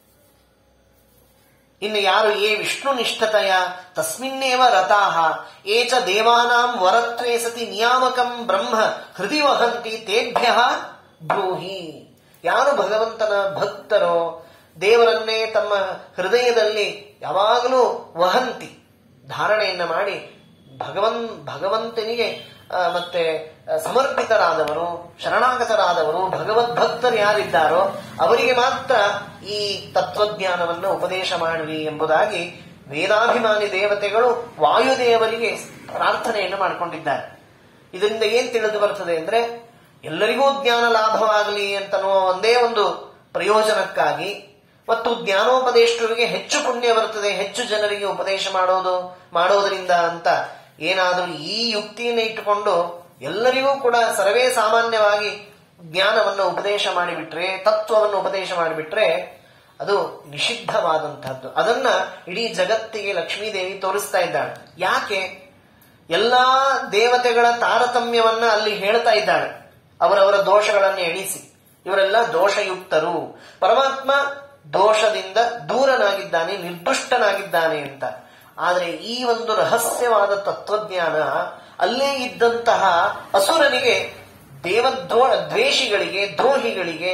ಇನ್ನು ಯಾರು ಏ ವಿಷ್ಣು ನಿಷ್ಠತೆಯ ತಸ್ಮಿನ್ನೇವ ರತಾಹ ಏಚ ದೇವಾನಾಂ ವರತ್ವೇ ಸತಿ ನಿಯಾಮಕಂ ಬ್ರಹ್ಮ ಹೃದಯ ವಹಂತಿ ತೇಭ್ಯ ಬ್ರೂಹಿ ಯಾರು ಭಗವಂತನ ಭಕ್ತರೋ ದೇವರನ್ನೇ ತಮ್ಮ ಹೃದಯದಲ್ಲಿ ಯಾವಾಗಲೂ ವಹಂತಿ ಧಾರಣೆಯನ್ನ ಮಾಡಿ ಭಗವನ್ ಭಗವಂತನಿಗೆ ಆ, ಮತ್ತೆ ಆ, ಸಮರ್ಪಿತರಾದವರು ಶರಣಾಗತರಾದವರು ಭಗವದ್ಭಕ್ತರು ಯಾರಿದ್ದಾರೋ ಅವರಿಗೆ ಮಾತ್ರ ಈ ತತ್ವಜ್ಞಾನವನ್ನು ಉಪದೇಶ ಮಾಡಿರಿ ಎಂಬುದಾಗಿ ವೇದಾಭಿಮಾನಿ ದೇವತೆಗಳು ವಾಯುದೇವರಿಗೆ ಪ್ರಾರ್ಥನೆಯನ್ನು ಮಾಡಿಕೊಂಡಿದ್ದಾರೆ ಇದರಿಂದ ಏನ್ ತಿಳಿದು ಬರ್ತದೆ ಅಂದ್ರೆ ಎಲ್ಲರಿಗೂ ಜ್ಞಾನ ಲಾಭವಾಗಲಿ ಅಂತನ್ನುವ ಒಂದೇ ಒಂದು ಪ್ರಯೋಜನಕ್ಕಾಗಿ ಮತ್ತು ಜ್ಞಾನೋಪದೇಶರಿಗೆ ಹೆಚ್ಚು ಪುಣ್ಯ ಬರುತ್ತದೆ ಹೆಚ್ಚು ಜನರಿಗೆ ಉಪದೇಶ ಮಾಡೋದು ಮಾಡೋದರಿಂದ ಅಂತ ಏನಾದರೂ ಈ ಯುಕ್ತಿಯನ್ನು ಇಟ್ಟುಕೊಂಡು ಎಲ್ಲರಿಗೂ ಕೂಡ ಸರ್ವೇ ಸಾಮಾನ್ಯವಾಗಿ ಜ್ಞಾನವನ್ನು ಉಪದೇಶ ಮಾಡಿಬಿಟ್ರೆ ತತ್ವವನ್ನು ಉಪದೇಶ ಮಾಡಿಬಿಟ್ರೆ ಅದು ನಿಷಿದ್ಧವಾದಂತಹದ್ದು ಅದನ್ನ ಇಡೀ ಜಗತ್ತಿಗೆ ಲಕ್ಷ್ಮೀದೇವಿ ತೋರಿಸ್ತಾ ಇದ್ದಾಳೆ ಯಾಕೆ ಎಲ್ಲಾ ದೇವತೆಗಳ ತಾರತಮ್ಯವನ್ನ ಅಲ್ಲಿ ಹೇಳ್ತಾ ಇದ್ದಾಳೆ ಅವರವರ ದೋಷಗಳನ್ನು ಎಣಿಸಿ ಇವರೆಲ್ಲ ದೋಷಯುಕ್ತರು ಪರಮಾತ್ಮ ದೋಷದಿಂದ ದೂರನಾಗಿದ್ದಾನೆ ನಿರ್ದುಷ್ಟನಾಗಿದ್ದಾನೆ ಅಂತ ಆದರೆ ಈ ಒಂದು ರಹಸ್ಯವಾದ ತತ್ವಜ್ಞಾನ ಅಲ್ಲೇ ಇದ್ದಂತಹ ಅಸುರನಿಗೆ ದೇವದ್ರೋ ದ್ವೇಷಿಗಳಿಗೆ ದ್ರೋಹಿಗಳಿಗೆ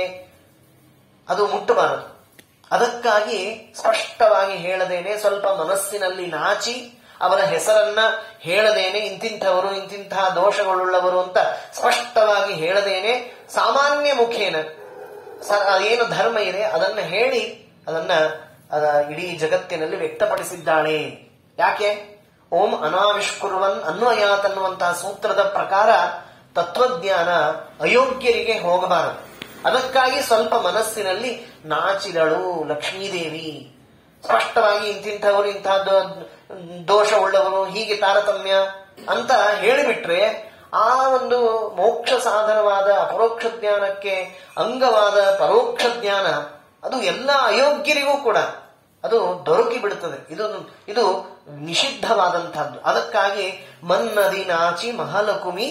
ಅದು ಮುಟ್ಟಬಾರದು ಅದಕ್ಕಾಗಿ ಸ್ಪಷ್ಟವಾಗಿ ಹೇಳದೇನೆ ಸ್ವಲ್ಪ ಮನಸ್ಸಿನಲ್ಲಿ ನಾಚಿ ಅವರ ಹೆಸರನ್ನ ಹೇಳದೇನೆ ಇಂತಿಂಥವರು ಇಂತಿಂತಹ ದೋಷಗಳುಳ್ಳವರು ಅಂತ ಸ್ಪಷ್ಟವಾಗಿ ಹೇಳದೇನೆ ಸಾಮಾನ್ಯ ಮುಖೇನ ಸ- ಏನು ಧರ್ಮ ಇದೆ ಅದನ್ನ ಹೇಳಿ ಅದನ್ನ ಅದ ಇಡೀ ಜಗತ್ತಿನಲ್ಲಿ ವ್ಯಕ್ತಪಡಿಸಿದ್ದಾಳೆ ಯಾಕೆ ಓಂ ಅನಾವಿಷ್ಕುರ್ವನ್ ಅನ್ವಯಾತ್ ಅನ್ನುವಂತಹ ಸೂತ್ರದ ಪ್ರಕಾರ ತತ್ವಜ್ಞಾನ ಅಯೋಗ್ಯರಿಗೆ ಹೋಗಬಾರದು ಅದಕ್ಕಾಗಿ ಸ್ವಲ್ಪ ಮನಸ್ಸಿನಲ್ಲಿ ನಾಚಿದಳು ಲಕ್ಷ್ಮೀದೇವಿ ಸ್ಪಷ್ಟವಾಗಿ ಇಂತಿಂಥವರು ಇಂತಹ ದೋ- ದೋಷವುಳ್ಳವರು ಹೀಗೆ ತಾರತಮ್ಯ ಅಂತ ಹೇಳಿಬಿಟ್ರೆ ಆ ಒಂದು ಮೋಕ್ಷ ಸಾಧನವಾದ ಅಪರೋಕ್ಷ ಜ್ಞಾನಕ್ಕೆ ಅಂಗವಾದ ಪರೋಕ್ಷ ಜ್ಞಾನ ಅದು ಎಲ್ಲ ಅಯೋಗ್ಯರಿಗೂ ಕೂಡ ಅದು ದೊರಕಿ ಬಿಡುತ್ತದೆ ಇದು ಇದು ನಿಷಿದ್ಧವಾದಂತಹದ್ದು ಅದಕ್ಕಾಗಿ ಮನ್ನದಿ ನಾಚಿ ಮಹಾಲಕುಮಿ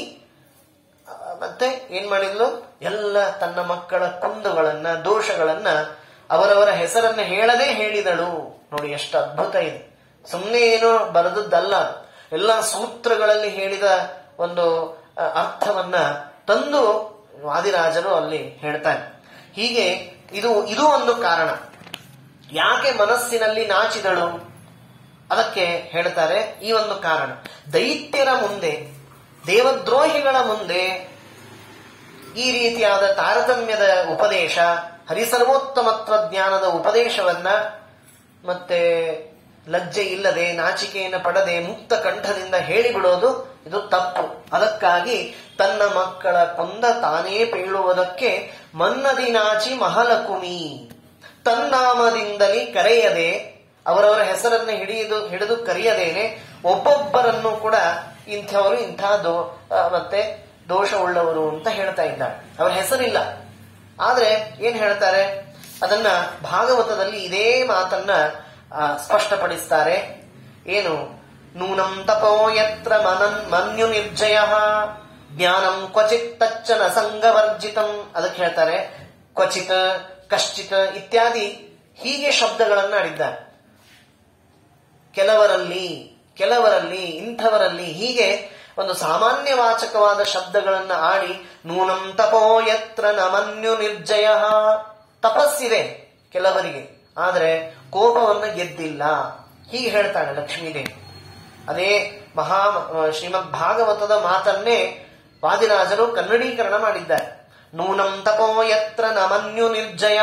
ಆ, ಮತ್ತೆ ಏನ್ ಮಾಡಿದ್ಲು ಎಲ್ಲ ತನ್ನ ಮಕ್ಕಳ ಕುಂದುಗಳನ್ನ ದೋಷಗಳನ್ನ ಅವರವರ ಹೆಸರನ್ನ ಹೇಳದೆ ಹೇಳಿದಳು ನೋಡಿ ಎಷ್ಟು ಅದ್ಭುತ ಇದೆ ಸುಮ್ಮನೆ ಏನೋ ಬರೆದದ್ದಲ್ಲ ಅದು. ಎಲ್ಲ ಸೂತ್ರಗಳಲ್ಲಿ ಹೇಳಿದ ಒಂದು ಆ, ಅರ್ಥವನ್ನ ತಂದು ವಾದಿರಾಜರು ಅಲ್ಲಿ ಹೇಳ್ತಾರೆ ಹೀಗೆ ಇದು ಇದು ಒಂದು ಕಾರಣ ಯಾಕೆ ಮನಸ್ಸಿನಲ್ಲಿ ನಾಚಿದಳು ಅದಕ್ಕೆ ಹೇಳ್ತಾರೆ ಈ ಒಂದು ಕಾರಣ ದೈತ್ಯರ ಮುಂದೆ ದೇವದ್ರೋಹಿಗಳ ಮುಂದೆ ಈ ರೀತಿಯಾದ ತಾರತಮ್ಯದ ಉಪದೇಶ ಹರಿಸರ್ವೋತ್ತಮತ್ವ ಜ್ಞಾನದ ಉಪದೇಶವನ್ನ ಮತ್ತೆ ಲಜ್ಜೆ ಇಲ್ಲದೆ ನಾಚಿಕೆಯನ್ನು ಪಡದೆ ಮುಕ್ತ ಕಂಠದಿಂದ ಹೇಳಿಬಿಡೋದು ಇದು ತಪ್ಪು ಅದಕ್ಕಾಗಿ ತನ್ನ ಮಕ್ಕಳ ಕೊಂದ ತಾನೇ ಪೇಳುವುದಕ್ಕೆ ಮನ್ನದಿ ನಾಚಿ ಮಹಲಕುಮಿ ತನ್ನಾಮದಿಂದಲೇ ಕರೆಯದೆ ಅವರವರ ಹೆಸರನ್ನು ಹಿಡಿದು ಹಿಡಿದು ಕರೆಯದೇನೆ ಒಬ್ಬೊಬ್ಬರನ್ನು ಕೂಡ ಇಂಥವರು ಇಂಥ ದೋ ಆ, ಮತ್ತೆ ದೋಷವುಳ್ಳವರು ಅಂತ ಹೇಳ್ತಾ ಇದ್ದಾಳೆ ಅವರ ಹೆಸರಿಲ್ಲ ಆದ್ರೆ ಏನ್ ಹೇಳ್ತಾರೆ ಅದನ್ನ ಭಾಗವತದಲ್ಲಿ ಇದೇ ಮಾತನ್ನ ಆ, ಸ್ಪಷ್ಟಪಡಿಸ್ತಾರೆ ಏನು ನೂನಂ ತಪೋ ಯತ್ರ ಮನನ್ ಮನ್ಯು ನಿರ್ಜಯ ಜ್ಞಾನಂ ಕ್ವಚಿತ್ ತಚ್ಚನ ಸಂಗವರ್ಜಿತಂ ಅದಕ್ಕೆ ಹೇಳ್ತಾರೆ ಕ್ವಚಿತ್ ಕಶ್ಚಿತ್ ಇತ್ಯಾದಿ ಹೀಗೆ ಶಬ್ದಗಳನ್ನ ಆಡಿದ್ದಾರೆ ಕೆಲವರಲ್ಲಿ ಕೆಲವರಲ್ಲಿ ಇಂಥವರಲ್ಲಿ ಹೀಗೆ ಒಂದು ಸಾಮಾನ್ಯ ವಾಚಕವಾದ ಶಬ್ದಗಳನ್ನ ಆಡಿ ನೂನಂ ತಪೋ ಯತ್ರ ನಮನ್ಯು ನಿರ್ಜಯ ತಪಸ್ಸಿದೆ ಕೆಲವರಿಗೆ ಆದರೆ ಕೋಪವನ್ನು ಗೆದ್ದಿಲ್ಲ ಹೀಗೆ ಹೇಳ್ತಾಳೆ ಲಕ್ಷ್ಮೀದೇವಿ ಅದೇ ಮಹಾ ಶ್ರೀಮದ್ ಭಾಗವತದ ಮಾತನ್ನೇ ವಾದಿರಾಜರು ಕನ್ನಡೀಕರಣ ಮಾಡಿದ್ದಾರೆ ನೂನಂ ತಪೋ ಯತ್ರ ನಮನ್ಯು ನಿರ್ಜಯ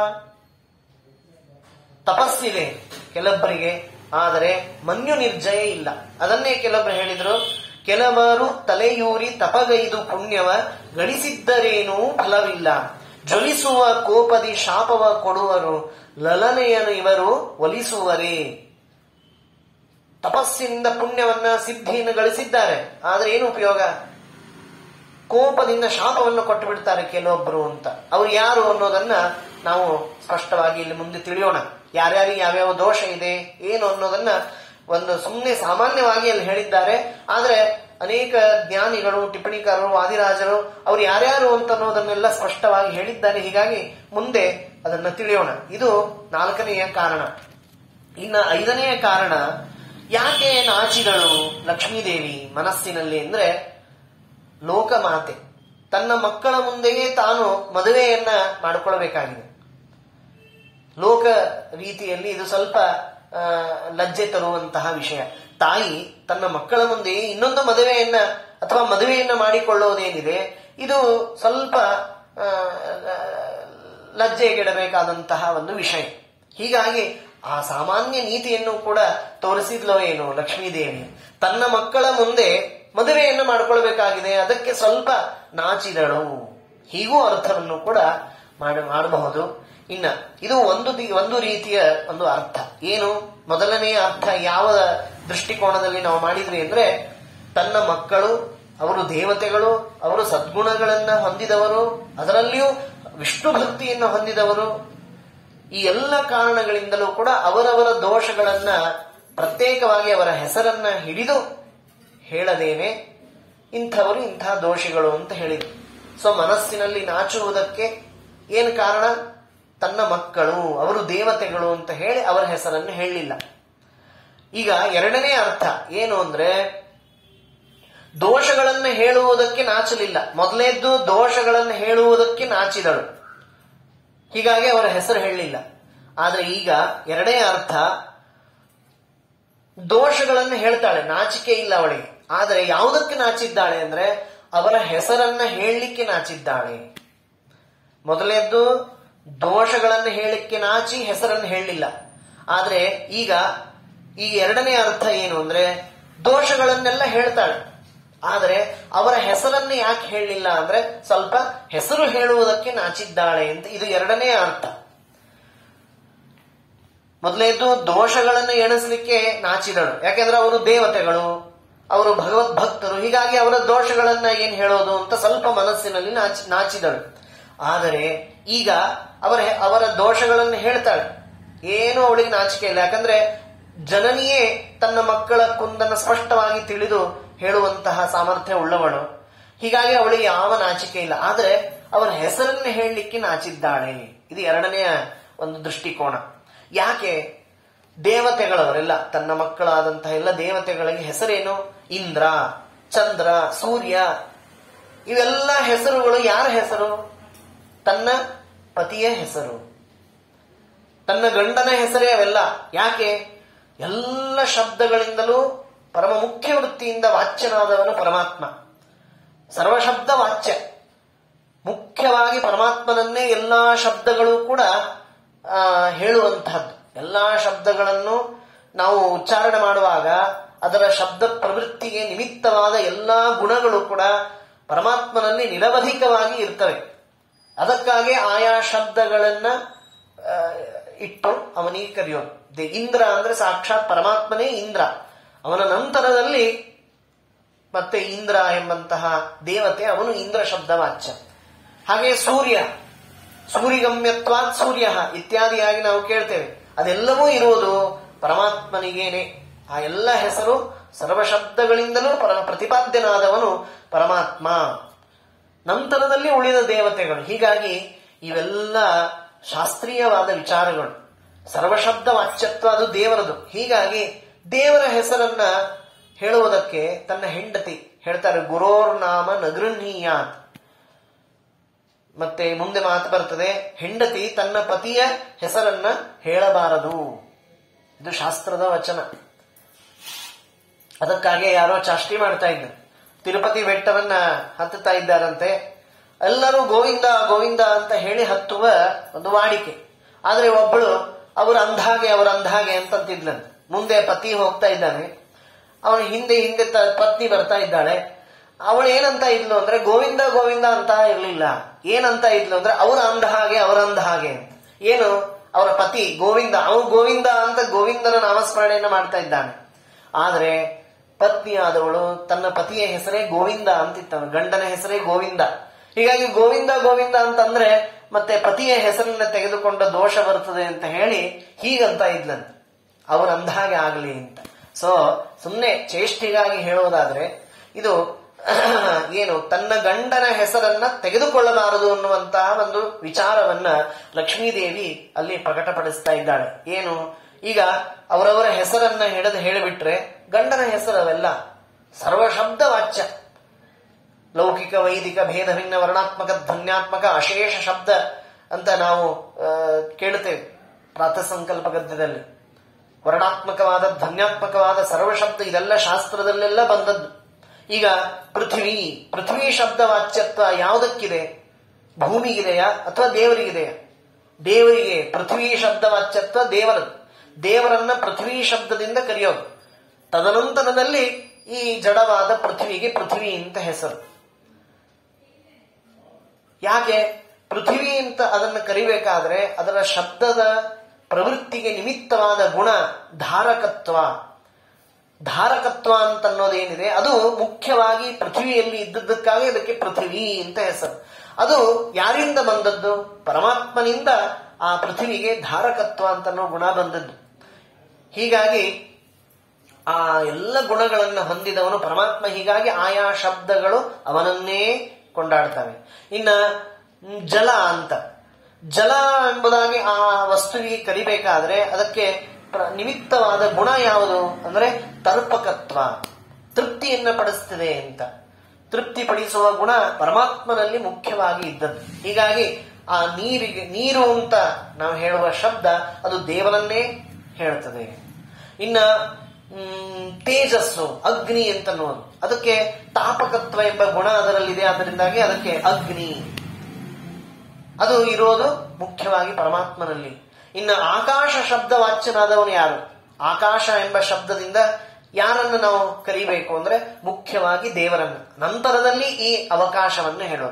ತಪಸ್ಸಿದೆ ಕೆಲವೊಬ್ಬರಿಗೆ ಆದರೆ ಮನ್ಯು ನಿರ್ಜಯ ಇಲ್ಲ ಅದನ್ನೇ ಕೆಲವೊಬ್ಬರು ಹೇಳಿದ್ರು ಕೆಲವರು ತಲೆಯೂರಿ ತಪಗೈದು ಪುಣ್ಯವ ಗಳಿಸಿದ್ದರೇನೂ ಫಲವಿಲ್ಲ ಜ್ವಲಿಸುವ ಕೋಪದಿ ಶಾಪವ ಕೊಡುವರು ಲಲನೆಯನ್ನು ಇವರು ಒಲಿಸುವರೇ ತಪಸ್ಸಿನಿಂದ ಪುಣ್ಯವನ್ನ ಸಿದ್ಧಿಯನ್ನು ಗಳಿಸಿದ್ದಾರೆ ಆದ್ರೆ ಏನು ಉಪಯೋಗ ಕೋಪದಿಂದ ಶಾಪವನ್ನು ಕೊಟ್ಟು ಬಿಡ್ತಾರೆ ಕೆಲವೊಬ್ಬರು ಅಂತ ಅವ್ರು ಯಾರು ಅನ್ನೋದನ್ನ ನಾವು ಸ್ಪಷ್ಟವಾಗಿ ಇಲ್ಲಿ ಮುಂದೆ ತಿಳಿಯೋಣ ಯಾರ್ಯಾರಿಗೆ ಯಾವ್ಯಾವ ದೋಷ ಇದೆ ಏನು ಅನ್ನೋದನ್ನ ಒಂದು ಸುಮ್ಮನೆ ಸಾಮಾನ್ಯವಾಗಿ ಅಲ್ಲಿ ಹೇಳಿದ್ದಾರೆ ಆದ್ರೆ ಅನೇಕ ಜ್ಞಾನಿಗಳು ಟಿಪ್ಪಣಿಕಾರರು ವಾದಿರಾಜರು ಅವ್ರು ಯಾರ್ಯಾರು ಅಂತ ಅನ್ನೋದನ್ನೆಲ್ಲ ಸ್ಪಷ್ಟವಾಗಿ ಹೇಳಿದ್ದಾರೆ ಹೀಗಾಗಿ ಮುಂದೆ ಅದನ್ನ ತಿಳಿಯೋಣ ಇದು ನಾಲ್ಕನೆಯ ಕಾರಣ ಇನ್ನ ಐದನೆಯ ಕಾರಣ ಯಾಕೆ ನಾಚಿದಳು ಲಕ್ಷ್ಮೀದೇವಿ ಮನಸ್ಸಿನಲ್ಲಿ ಅಂದ್ರೆ ಲೋಕಮಾತೆ ತನ್ನ ಮಕ್ಕಳ ಮುಂದೆಯೇ ತಾನು ಮದುವೆಯನ್ನ ಮಾಡಿಕೊಳ್ಬೇಕಾಗಿದೆ ಲೋಕ ರೀತಿಯಲ್ಲಿ ಇದು ಸ್ವಲ್ಪ ಆ, ಲಜ್ಜೆ ತರುವಂತಹ ವಿಷಯ ತಾಯಿ ತನ್ನ ಮಕ್ಕಳ ಮುಂದೆಯೇ ಇನ್ನೊಂದು ಮದುವೆಯನ್ನ ಅಥವಾ ಮದುವೆಯನ್ನ ಮಾಡಿಕೊಳ್ಳೋದೇನಿದೆ ಇದು ಸ್ವಲ್ಪ ಆ, ಲಜ್ಜೆಗೆಡಬೇಕಾದಂತಹ ಒಂದು ವಿಷಯ ಹೀಗಾಗಿ ಆ ಸಾಮಾನ್ಯ ನೀತಿಯನ್ನು ಕೂಡ ತೋರಿಸಿದ್ಲೋ ಏನು ಲಕ್ಷ್ಮೀದೇವಿ ತನ್ನ ಮಕ್ಕಳ ಮುಂದೆ ಮದುವೆಯನ್ನು ಮಾಡಿಕೊಳ್ಬೇಕಾಗಿದೆ ಅದಕ್ಕೆ ಸ್ವಲ್ಪ ನಾಚಿದಳು ಹೀಗೂ ಅರ್ಥವನ್ನು ಕೂಡ ಮಾಡಿ ಮಾಡಬಹುದು ಇನ್ನ ಇದು ಒಂದು ದಿ- ಒಂದು ರೀತಿಯ ಒಂದು ಅರ್ಥ ಏನು ಮೊದಲನೆಯ ಅರ್ಥ ಯಾವ ದೃಷ್ಟಿಕೋನದಲ್ಲಿ ನಾವು ಮಾಡಿದ್ವಿ ಅಂದ್ರೆ ತನ್ನ ಮಕ್ಕಳು ಅವರು ದೇವತೆಗಳು ಅವರು ಸದ್ಗುಣಗಳನ್ನ ಹೊಂದಿದವರು ಅದರಲ್ಲಿಯೂ ವಿಷ್ಣು ಭಕ್ತಿಯನ್ನು ಹೊಂದಿದವರು ಈ ಎಲ್ಲ ಕಾರಣಗಳಿಂದಲೂ ಕೂಡ ಅವರವರ ದೋಷಗಳನ್ನ ಪ್ರತ್ಯೇಕವಾಗಿ ಅವರ ಹೆಸರನ್ನ ಹಿಡಿದು ಹೇಳದೇನೆ ಇಂಥವರು ಇಂಥ ದೋಷಿಗಳು ಅಂತ ಹೇಳಿದ್ರು ಸೊ ಮನಸ್ಸಿನಲ್ಲಿ ನಾಚುವುದಕ್ಕೆ ಏನು ಕಾರಣ ತನ್ನ ಮಕ್ಕಳು ಅವರು ದೇವತೆಗಳು ಅಂತ ಹೇಳಿ ಅವರ ಹೆಸರನ್ನು ಹೇಳಲಿಲ್ಲ ಈಗ ಎರಡನೇ ಅರ್ಥ ಏನು ಅಂದ್ರೆ ದೋಷಗಳನ್ನು ಹೇಳುವುದಕ್ಕೆ ನಾಚಲಿಲ್ಲ ಮೊದಲೇದ್ದು ದೋಷಗಳನ್ನು ಹೇಳುವುದಕ್ಕೆ ನಾಚಿದಳು ಹೀಗಾಗಿ ಅವರ ಹೆಸರು ಹೇಳಲಿಲ್ಲ ಆದ್ರೆ ಈಗ ಎರಡನೇ ಅರ್ಥ ದೋಷಗಳನ್ನು ಹೇಳ್ತಾಳೆ ನಾಚಿಕೆ ಇಲ್ಲ ಅವಳಿಗೆ ಆದರೆ ಯಾವುದಕ್ಕೆ ನಾಚಿದ್ದಾಳೆ ಅಂದ್ರೆ ಅವರ ಹೆಸರನ್ನ ಹೇಳಲಿಕ್ಕೆ ನಾಚಿದ್ದಾಳೆ ಮೊದಲೇದ್ದು ದೋಷಗಳನ್ನು ಹೇಳಲಿಕ್ಕೆ ನಾಚಿ ಹೆಸರನ್ನು ಹೇಳಲಿಲ್ಲ ಆದ್ರೆ ಈಗ ಈ ಎರಡನೇ ಅರ್ಥ ಏನು ಅಂದ್ರೆ ದೋಷಗಳನ್ನೆಲ್ಲ ಹೇಳ್ತಾಳೆ ಆದರೆ ಅವರ ಹೆಸರನ್ನು ಯಾಕೆ ಹೇಳಲಿಲ್ಲ ಅಂದ್ರೆ ಸ್ವಲ್ಪ ಹೆಸರು ಹೇಳುವುದಕ್ಕೆ ನಾಚಿದ್ದಾಳೆ ಅಂತ ಇದು ಎರಡನೇ ಅರ್ಥ ಮೊದಲೇದು ದೋಷಗಳನ್ನು ಎಣಿಸಲಿಕ್ಕೆ ನಾಚಿದಳು ಯಾಕೆಂದ್ರೆ ಅವರು ದೇವತೆಗಳು ಅವರು ಭಗವದ್ ಭಕ್ತರು ಹೀಗಾಗಿ ಅವರ ದೋಷಗಳನ್ನ ಏನ್ ಹೇಳೋದು ಅಂತ ಸ್ವಲ್ಪ ಮನಸ್ಸಿನಲ್ಲಿ ನಾಚಿ ನಾಚಿದಳು ಆದರೆ ಈಗ ಅವರ ಅವರ ದೋಷಗಳನ್ನು ಹೇಳ್ತಾಳೆ ಏನು ಅವಳಿಗೆ ನಾಚಿಕೆ ಇಲ್ಲ ಯಾಕಂದ್ರೆ ಜನನಿಯೇ ತನ್ನ ಮಕ್ಕಳ ಕುಂದನ್ನು ಸ್ಪಷ್ಟವಾಗಿ ತಿಳಿದು ಹೇಳುವಂತಹ ಸಾಮರ್ಥ್ಯ ಉಳ್ಳವಳು ಹೀಗಾಗಿ ಅವಳಿಗೆ ಯಾವ ನಾಚಿಕೆ ಇಲ್ಲ ಆದರೆ ಅವರ ಹೆಸರನ್ನು ಹೇಳಲಿಕ್ಕೆ ನಾಚಿದ್ದಾಳೆ ಇದು ಎರಡನೆಯ ಒಂದು ದೃಷ್ಟಿಕೋನ ಯಾಕೆ ದೇವತೆಗಳವರೆಲ್ಲ ತನ್ನ ಮಕ್ಕಳಾದಂತಹ ಎಲ್ಲ ದೇವತೆಗಳಿಗೆ ಹೆಸರೇನು ಇಂದ್ರ ಚಂದ್ರ ಸೂರ್ಯ ಇವೆಲ್ಲ ಹೆಸರುಗಳು ಯಾರ ಹೆಸರು ತನ್ನ ಪತಿಯ ಹೆಸರು ತನ್ನ ಗಂಡನ ಹೆಸರೇ ಅವೆಲ್ಲ ಯಾಕೆ ಎಲ್ಲ ಶಬ್ದಗಳಿಂದಲೂ ಪರಮ ಮುಖ್ಯ ವೃತ್ತಿಯಿಂದ ವಾಚ್ಯನಾದವನು ಪರಮಾತ್ಮ ಸರ್ವಶಬ್ದ ವಾಚ್ಯ ಮುಖ್ಯವಾಗಿ ಪರಮಾತ್ಮನನ್ನೇ ಎಲ್ಲಾ ಶಬ್ದಗಳು ಕೂಡ ಆ, ಹೇಳುವಂತಹದ್ದು ಎಲ್ಲಾ ಶಬ್ದಗಳನ್ನು ನಾವು ಉಚ್ಚಾರಣೆ ಮಾಡುವಾಗ ಅದರ ಶಬ್ದ ಪ್ರವೃತ್ತಿಗೆ ನಿಮಿತ್ತವಾದ ಎಲ್ಲಾ ಗುಣಗಳು ಕೂಡ ಪರಮಾತ್ಮನಲ್ಲಿ ನಿರವಧಿಕವಾಗಿ ಇರ್ತವೆ ಅದಕ್ಕಾಗಿ ಆಯಾ ಶಬ್ದಗಳನ್ನ ಆ, ಇಟ್ಟು ಅವನಿಗೆ ಕರೆಯೋದು ದೆ- ಇಂದ್ರ ಅಂದ್ರೆ ಸಾಕ್ಷಾತ್ ಪರಮಾತ್ಮನೇ ಇಂದ್ರ ಅವನ ನಂತರದಲ್ಲಿ ಮತ್ತೆ ಇಂದ್ರ ಎಂಬಂತಹ ದೇವತೆ ಅವನು ಇಂದ್ರ ಶಬ್ದ ವಾಚ್ಯ ಹಾಗೆ ಸೂರ್ಯ ಸೂರ್ಯಗಮ್ಯತ್ವಾತ್ ಸೂರ್ಯ ಇತ್ಯಾದಿಯಾಗಿ ನಾವು ಕೇಳ್ತೇವೆ ಅದೆಲ್ಲವೂ ಇರುವುದು ಪರಮಾತ್ಮನಿಗೇನೆ ಆ ಎಲ್ಲ ಹೆಸರು ಸರ್ವಶಬ್ದಗಳಿಂದಲೂ ಪರ ಪ್ರತಿಪಾದ್ಯನಾದವನು ಪರಮಾತ್ಮ ನಂತರದಲ್ಲಿ ಉಳಿದ ದೇವತೆಗಳು ಹೀಗಾಗಿ ಇವೆಲ್ಲ ಶಾಸ್ತ್ರೀಯವಾದ ವಿಚಾರಗಳು ಸರ್ವಶಬ್ದ ವಾಚ್ಯತ್ವ ಅದು ದೇವರದು ಹೀಗಾಗಿ ದೇವರ ಹೆಸರನ್ನ ಹೇಳುವುದಕ್ಕೆ ತನ್ನ ಹೆಂಡತಿ ಹೇಳ್ತಾರೆ ಗುರೋರ್ ನಾಮ ನಗೃಹೀಯಾತ್ ಮತ್ತೆ ಮುಂದೆ ಮಾತು ಬರ್ತದೆ ಹೆಂಡತಿ ತನ್ನ ಪತಿಯ ಹೆಸರನ್ನ ಹೇಳಬಾರದು ಇದು ಶಾಸ್ತ್ರದ ವಚನ ಅದಕ್ಕಾಗಿ ಯಾರೋ ಚಾಷ್ಟಿ ಮಾಡ್ತಾ ಇದ್ರು ತಿರುಪತಿ ಬೆಟ್ಟವನ್ನ ಹತ್ತುತ್ತಾ ಇದ್ದಾರಂತೆ ಎಲ್ಲರೂ ಗೋವಿಂದ ಗೋವಿಂದ ಅಂತ ಹೇಳಿ ಹತ್ತುವ ಒಂದು ವಾಡಿಕೆ ಆದ್ರೆ ಒಬ್ಬಳು ಅವ್ರ ಅಂದ್ಹಾಗೆ ಅವ್ರ ಅಂದ್ಹಾಗೆ ಅಂತಂತಿದ್ಲಂತೆ ಮುಂದೆ ಪತಿ ಹೋಗ್ತಾ ಇದ್ದಾನೆ ಅವನ ಹಿಂದೆ ಹಿಂದೆ ತ- ಪತ್ನಿ ಬರ್ತಾ ಇದ್ದಾಳೆ ಅವಳು ಏನಂತ ಇದ್ಲು ಅಂದ್ರೆ ಗೋವಿಂದ ಗೋವಿಂದ ಅಂತ ಇರ್ಲಿಲ್ಲ ಏನಂತ ಇದ್ಲು ಅಂದ್ರೆ ಅವ್ರ ಅಂದ ಹಾಗೆ ಅವ್ರ ಅಂದ ಹಾಗೆ ಅಂತ. ಏನು ಅವರ ಪತಿ ಗೋವಿಂದ ಅವನು ಗೋವಿಂದ ಅಂತ ಗೋವಿಂದನ ನಾಮಸ್ಮರಣೆಯನ್ನ ಮಾಡ್ತಾ ಇದ್ದಾನೆ ಆದ್ರೆ ಪತ್ನಿಯಾದವಳು ತನ್ನ ಪತಿಯ ಹೆಸರೇ ಗೋವಿಂದ ಅಂತಿತ್ತವನು ಗಂಡನ ಹೆಸರೇ ಗೋವಿಂದ ಹೀಗಾಗಿ ಗೋವಿಂದ ಗೋವಿಂದ ಅಂತಂದ್ರೆ ಮತ್ತೆ ಪತಿಯ ಹೆಸರನ್ನ ತೆಗೆದುಕೊಂಡ ದೋಷ ಬರ್ತದೆ ಅಂತ ಹೇಳಿ ಹೀಗಂತ ಇದ್ಲಂತೆ ಅವ್ರ ಅಂದಾಗೆ ಆಗಲಿ ಅಂತ ಸೊ ಸುಮ್ಮನೆ ಚೇಷ್ಟಿಗಾಗಿ ಹೇಳೋದಾದ್ರೆ ಇದು ಏನು ತನ್ನ ಗಂಡನ ಹೆಸರನ್ನ ತೆಗೆದುಕೊಳ್ಳಬಾರದು ಅನ್ನುವಂತಹ ಒಂದು ವಿಚಾರವನ್ನ ಲಕ್ಷ್ಮೀದೇವಿ ಅಲ್ಲಿ ಪ್ರಕಟಪಡಿಸ್ತಾ ಇದ್ದಾಳೆ ಏನು ಈಗ ಅವರವರ ಹೆಸರನ್ನ ಹಿಡಿದು ಹೇಳಿಬಿಟ್ರೆ ಗಂಡನ ಹೆಸರವೆಲ್ಲ ಸರ್ವಶಬ್ದ ವಾಚ್ಯ ಲೌಕಿಕ ವೈದಿಕ ಭೇದ ಭಿನ್ನ ವರ್ಣಾತ್ಮಕ ಧ್ವನ್ಯಾತ್ಮಕ ಅಶೇಷ ಶಬ್ದ ಅಂತ ನಾವು ಆ, ಕೇಳುತ್ತೇವೆ ಪ್ರಾತಃ ಸಂಕಲ್ಪ ಗದ್ಯದಲ್ಲಿ ವರ್ಣಾತ್ಮಕವಾದ ಧ್ವನ್ಯಾತ್ಮಕವಾದ ಸರ್ವಶಬ್ದ ಇದೆಲ್ಲ ಶಾಸ್ತ್ರದಲ್ಲೆಲ್ಲ ಬಂದದ್ದು ಈಗ ಪೃಥ್ವಿ ಪೃಥ್ವಿ ಶಬ್ದ ವಾಚ್ಯತ್ವ ಯಾವುದಕ್ಕಿದೆ ಭೂಮಿಗಿದೆಯಾ ಅಥವಾ ದೇವರಿಗಿದೆಯಾ ದೇವರಿಗೆ ಪೃಥ್ವಿ ಶಬ್ದ ವಾಚ್ಯತ್ವ ದೇವರದು ದೇವರನ್ನ ಪೃಥ್ವಿ ಶಬ್ದದಿಂದ ಕರೆಯೋದು ತದನಂತರದಲ್ಲಿ ಈ ಜಡವಾದ ಪೃಥ್ವಿಗೆ ಪೃಥ್ವಿ ಅಂತ ಹೆಸರು ಯಾಕೆ ಪೃಥ್ವಿ ಅಂತ ಅದನ್ನು ಕರಿಬೇಕಾದ್ರೆ ಅದರ ಶಬ್ದದ ಪ್ರವೃತ್ತಿಗೆ ನಿಮಿತ್ತವಾದ ಗುಣ ಧಾರಕತ್ವ ಧಾರಕತ್ವ ಅಂತ ಅನ್ನೋದೇನಿದೆ ಅದು ಮುಖ್ಯವಾಗಿ ಪೃಥ್ವಿಯಲ್ಲಿ ಇದ್ದದ್ದಕ್ಕಾಗಿ ಅದಕ್ಕೆ ಪೃಥ್ವಿ ಅಂತ ಹೆಸರು ಅದು ಯಾರಿಂದ ಬಂದದ್ದು ಪರಮಾತ್ಮನಿಂದ ಆ ಪೃಥ್ವಿಗೆ ಧಾರಕತ್ವ ಅಂತ ಅನ್ನೋ ಗುಣ ಬಂದದ್ದು ಹೀಗಾಗಿ ಆ ಎಲ್ಲ ಗುಣಗಳನ್ನು ಹೊಂದಿದವನು ಪರಮಾತ್ಮ ಹೀಗಾಗಿ ಆಯಾ ಶಬ್ದಗಳು ಅವನನ್ನೇ ಕೊಂಡಾಡ್ತವೆ ಇನ್ನ ಮ್, ಜಲ ಅಂತ ಜಲ ಎಂಬುದಾಗಿ ಆ ವಸ್ತುವಿಗೆ ಕರಿಬೇಕಾದ್ರೆ ಅದಕ್ಕೆ ಪ್ರ- ನಿಮಿತ್ತವಾದ ಗುಣ ಯಾವುದು ಅಂದ್ರೆ ತರ್ಪಕತ್ವ ತೃಪ್ತಿಯನ್ನ ಪಡಿಸ್ತದೆ ಅಂತ ತೃಪ್ತಿ ಪಡಿಸುವ ಗುಣ ಪರಮಾತ್ಮನಲ್ಲಿ ಮುಖ್ಯವಾಗಿ ಇದ್ದದ್ದು ಹೀಗಾಗಿ ಆ ನೀರಿಗೆ ನೀರು ಅಂತ ನಾವು ಹೇಳುವ ಶಬ್ದ ಅದು ದೇವರನ್ನೇ ಹೇಳ್ತದೆ ಇನ್ನ ಮ್, ತೇಜಸ್ಸು ಅಗ್ನಿ ಅಂತ ಅನ್ನೋದು ಅದಕ್ಕೆ ತಾಪಕತ್ವ ಎಂಬ ಗುಣ ಅದರಲ್ಲಿದೆ ಅದರಿಂದಾಗಿ ಅದಕ್ಕೆ ಅಗ್ನಿ ಅದು ಇರೋದು ಮುಖ್ಯವಾಗಿ ಪರಮಾತ್ಮನಲ್ಲಿ ಇನ್ನು ಆಕಾಶ ಶಬ್ದ ವಾಚ್ಯನಾದವನು ಯಾರು ಆಕಾಶ ಎಂಬ ಶಬ್ದದಿಂದ ಯಾರನ್ನು ನಾವು ಕರಿಬೇಕು ಅಂದ್ರೆ ಮುಖ್ಯವಾಗಿ ದೇವರನ್ನು ನಂತರದಲ್ಲಿ ಈ ಅವಕಾಶವನ್ನು ಹೇಳೋದು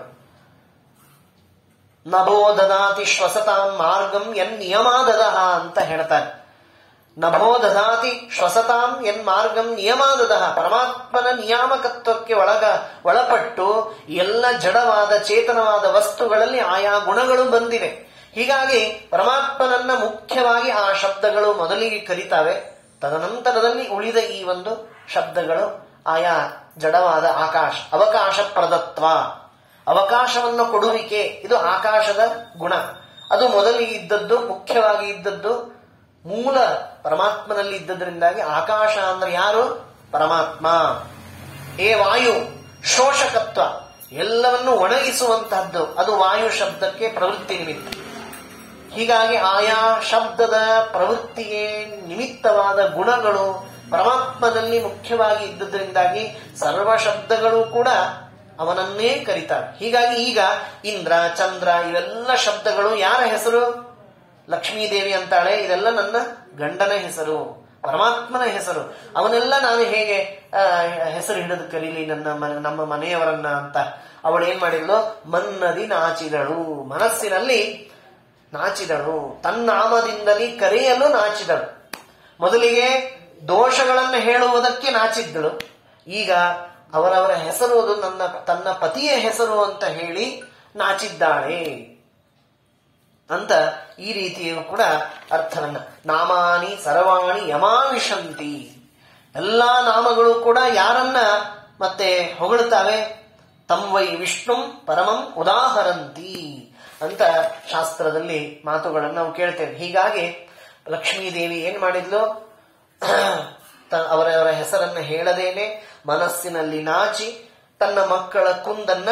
ನಭೋ ದದಾತಿ ಶ್ವಸತಾಂ ಮಾರ್ಗಂ ಎನ್ ನಿಯಮಾದದಹ ಅಂತ ಹೇಳ್ತಾರೆ ನಭೋ ದದಾತಿ ಶ್ವಸತಾಂ ಎನ್ ಮಾರ್ಗಂ ನಿಯಮಾದದಹ ಪರಮಾತ್ಮನ ನಿಯಾಮಕತ್ವಕ್ಕೆ ಒಳಗ ಒಳಪಟ್ಟು ಎಲ್ಲ ಜಡವಾದ ಚೇತನವಾದ ವಸ್ತುಗಳಲ್ಲಿ ಆಯಾ ಗುಣಗಳು ಬಂದಿವೆ ಹೀಗಾಗಿ ಪರಮಾತ್ಮನನ್ನ ಮುಖ್ಯವಾಗಿ ಆ ಶಬ್ದಗಳು ಮೊದಲಿಗೆ ಕರೀತಾವೆ ತದನಂತರದಲ್ಲಿ ಉಳಿದ ಈ ಒಂದು ಶಬ್ದಗಳು ಆಯಾ ಜಡವಾದ ಆಕಾಶ ಅವಕಾಶ ಪ್ರದತ್ವ ಅವಕಾಶವನ್ನು ಕೊಡುವಿಕೆ ಇದು ಆಕಾಶದ ಗುಣ ಅದು ಮೊದಲಿಗೆ ಇದ್ದದ್ದು ಮುಖ್ಯವಾಗಿ ಇದ್ದದ್ದು ಮೂಲ ಪರಮಾತ್ಮನಲ್ಲಿ ಇದ್ದದ್ರಿಂದಾಗಿ ಆಕಾಶ ಅಂದ್ರೆ ಯಾರು ಪರಮಾತ್ಮ ಏ ವಾಯು ಶೋಷಕತ್ವ ಎಲ್ಲವನ್ನು ಒಣಗಿಸುವಂತಹದ್ದು ಅದು ವಾಯು ಶಬ್ದಕ್ಕೆ ಪ್ರವೃತ್ತಿ ನಿಮಿತ್ತ ಹೀಗಾಗಿ ಆಯಾ ಶಬ್ದದ ಪ್ರವೃತ್ತಿಗೆ ನಿಮಿತ್ತವಾದ ಗುಣಗಳು ಪರಮಾತ್ಮನಲ್ಲಿ ಮುಖ್ಯವಾಗಿ ಇದ್ದದ್ರಿಂದಾಗಿ ಸರ್ವ ಶಬ್ದಗಳು ಕೂಡ ಅವನನ್ನೇ ಕರೀತಾರೆ ಹೀಗಾಗಿ ಈಗ ಇಂದ್ರ ಚಂದ್ರ ಇವೆಲ್ಲ ಶಬ್ದಗಳು ಯಾರ ಹೆಸರು ಲಕ್ಷ್ಮೀದೇವಿ ಅಂತಾಳೆ ಇದೆಲ್ಲ ನನ್ನ ಗಂಡನ ಹೆಸರು ಪರಮಾತ್ಮನ ಹೆಸರು ಅವನೆಲ್ಲ ನಾನು ಹೇಗೆ ಆ, ಹೆಸರು ಹಿಡಿದು ಕರೀಲಿ ನನ್ನ ಮನೆ- ನಮ್ಮ ಮನೆಯವರನ್ನ ಅಂತ ಅವಳು ಏನ್ ಮಾಡಿದ್ಲು ಮನ್ನದಿ ನಾಚಿದಳು ಮನಸ್ಸಿನಲ್ಲಿ ನಾಚಿದಳು ತನ್ನಾಮದಿಂದಲೇ ಕರೆಯಲು ನಾಚಿದಳು ಮೊದಲಿಗೆ ದೋಷಗಳನ್ನು ಹೇಳುವುದಕ್ಕೆ ನಾಚಿದ್ದಳು ಈಗ ಅವರವರ ಹೆಸರು ಅದು ನನ್ನ ತನ್ನ ಪತಿಯ ಹೆಸರು ಅಂತ ಹೇಳಿ ನಾಚಿದ್ದಾಳೆ ಅಂತ ಈ ರೀತಿಯೂ ಕೂಡ ಅರ್ಥವನ್ನ ನಾಮಾನಿ ಸರ್ವಾಣಿ ಯಮಾವಿಶಂತಿ ಎಲ್ಲಾ ನಾಮಗಳು ಕೂಡ ಯಾರನ್ನ ಮತ್ತೆ ಹೊಗಳುತ್ತವೆ ತಮ್ವೈ ವಿಷ್ಣುಂ ಪರಮಂ ಉದಾಹರಂತಿ ಅಂತ ಶಾಸ್ತ್ರದಲ್ಲಿ ಮಾತುಗಳನ್ನು ನಾವು ಕೇಳ್ತೇವೆ ಹೀಗಾಗಿ ಲಕ್ಷ್ಮೀದೇವಿ ಏನ್ ಮಾಡಿದ್ಲು ತ- ಅವರವರ ಹೆಸರನ್ನ ಹೇಳದೇನೆ ಮನಸ್ಸಿನಲ್ಲಿ ನಾಚಿ ತನ್ನ ಮಕ್ಕಳ ಕುಂದನ್ನ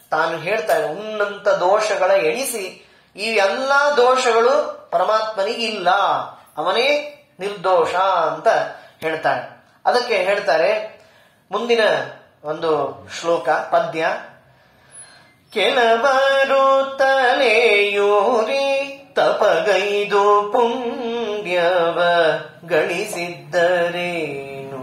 ತಾನು ಹೇಳ್ತಾನೆ ಉನ್ನಂತ ದೋಷಗಳ ಎಣಿಸಿ ಈ ಎಲ್ಲಾ ದೋಷಗಳು ಪರಮಾತ್ಮನಿಗಿಲ್ಲ ಅವನೇ ನಿರ್ದೋಷ ಅಂತ ಹೇಳ್ತಾಳೆ ಅದಕ್ಕೆ ಹೇಳ್ತಾರೆ ಮುಂದಿನ ಒಂದು ಶ್ಲೋಕ ಪದ್ಯ ಕೆಲವರು ತಲೆಯೂರಿ ತಪಗೈದು ಪುಣ್ಯವ ಗಳಿಸಿದ್ದರೇನು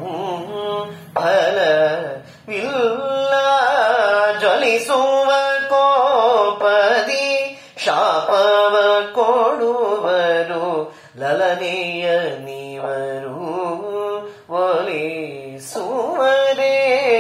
ಫಲವಿಲ್ಲ ಜ್ವಲಿಸುವ ಕೋಪದಿ ಶಾಪವ ಕೊಡುವರು ಲಲನೆಯ ನೀವರು ಒಲಿಸುವರೇ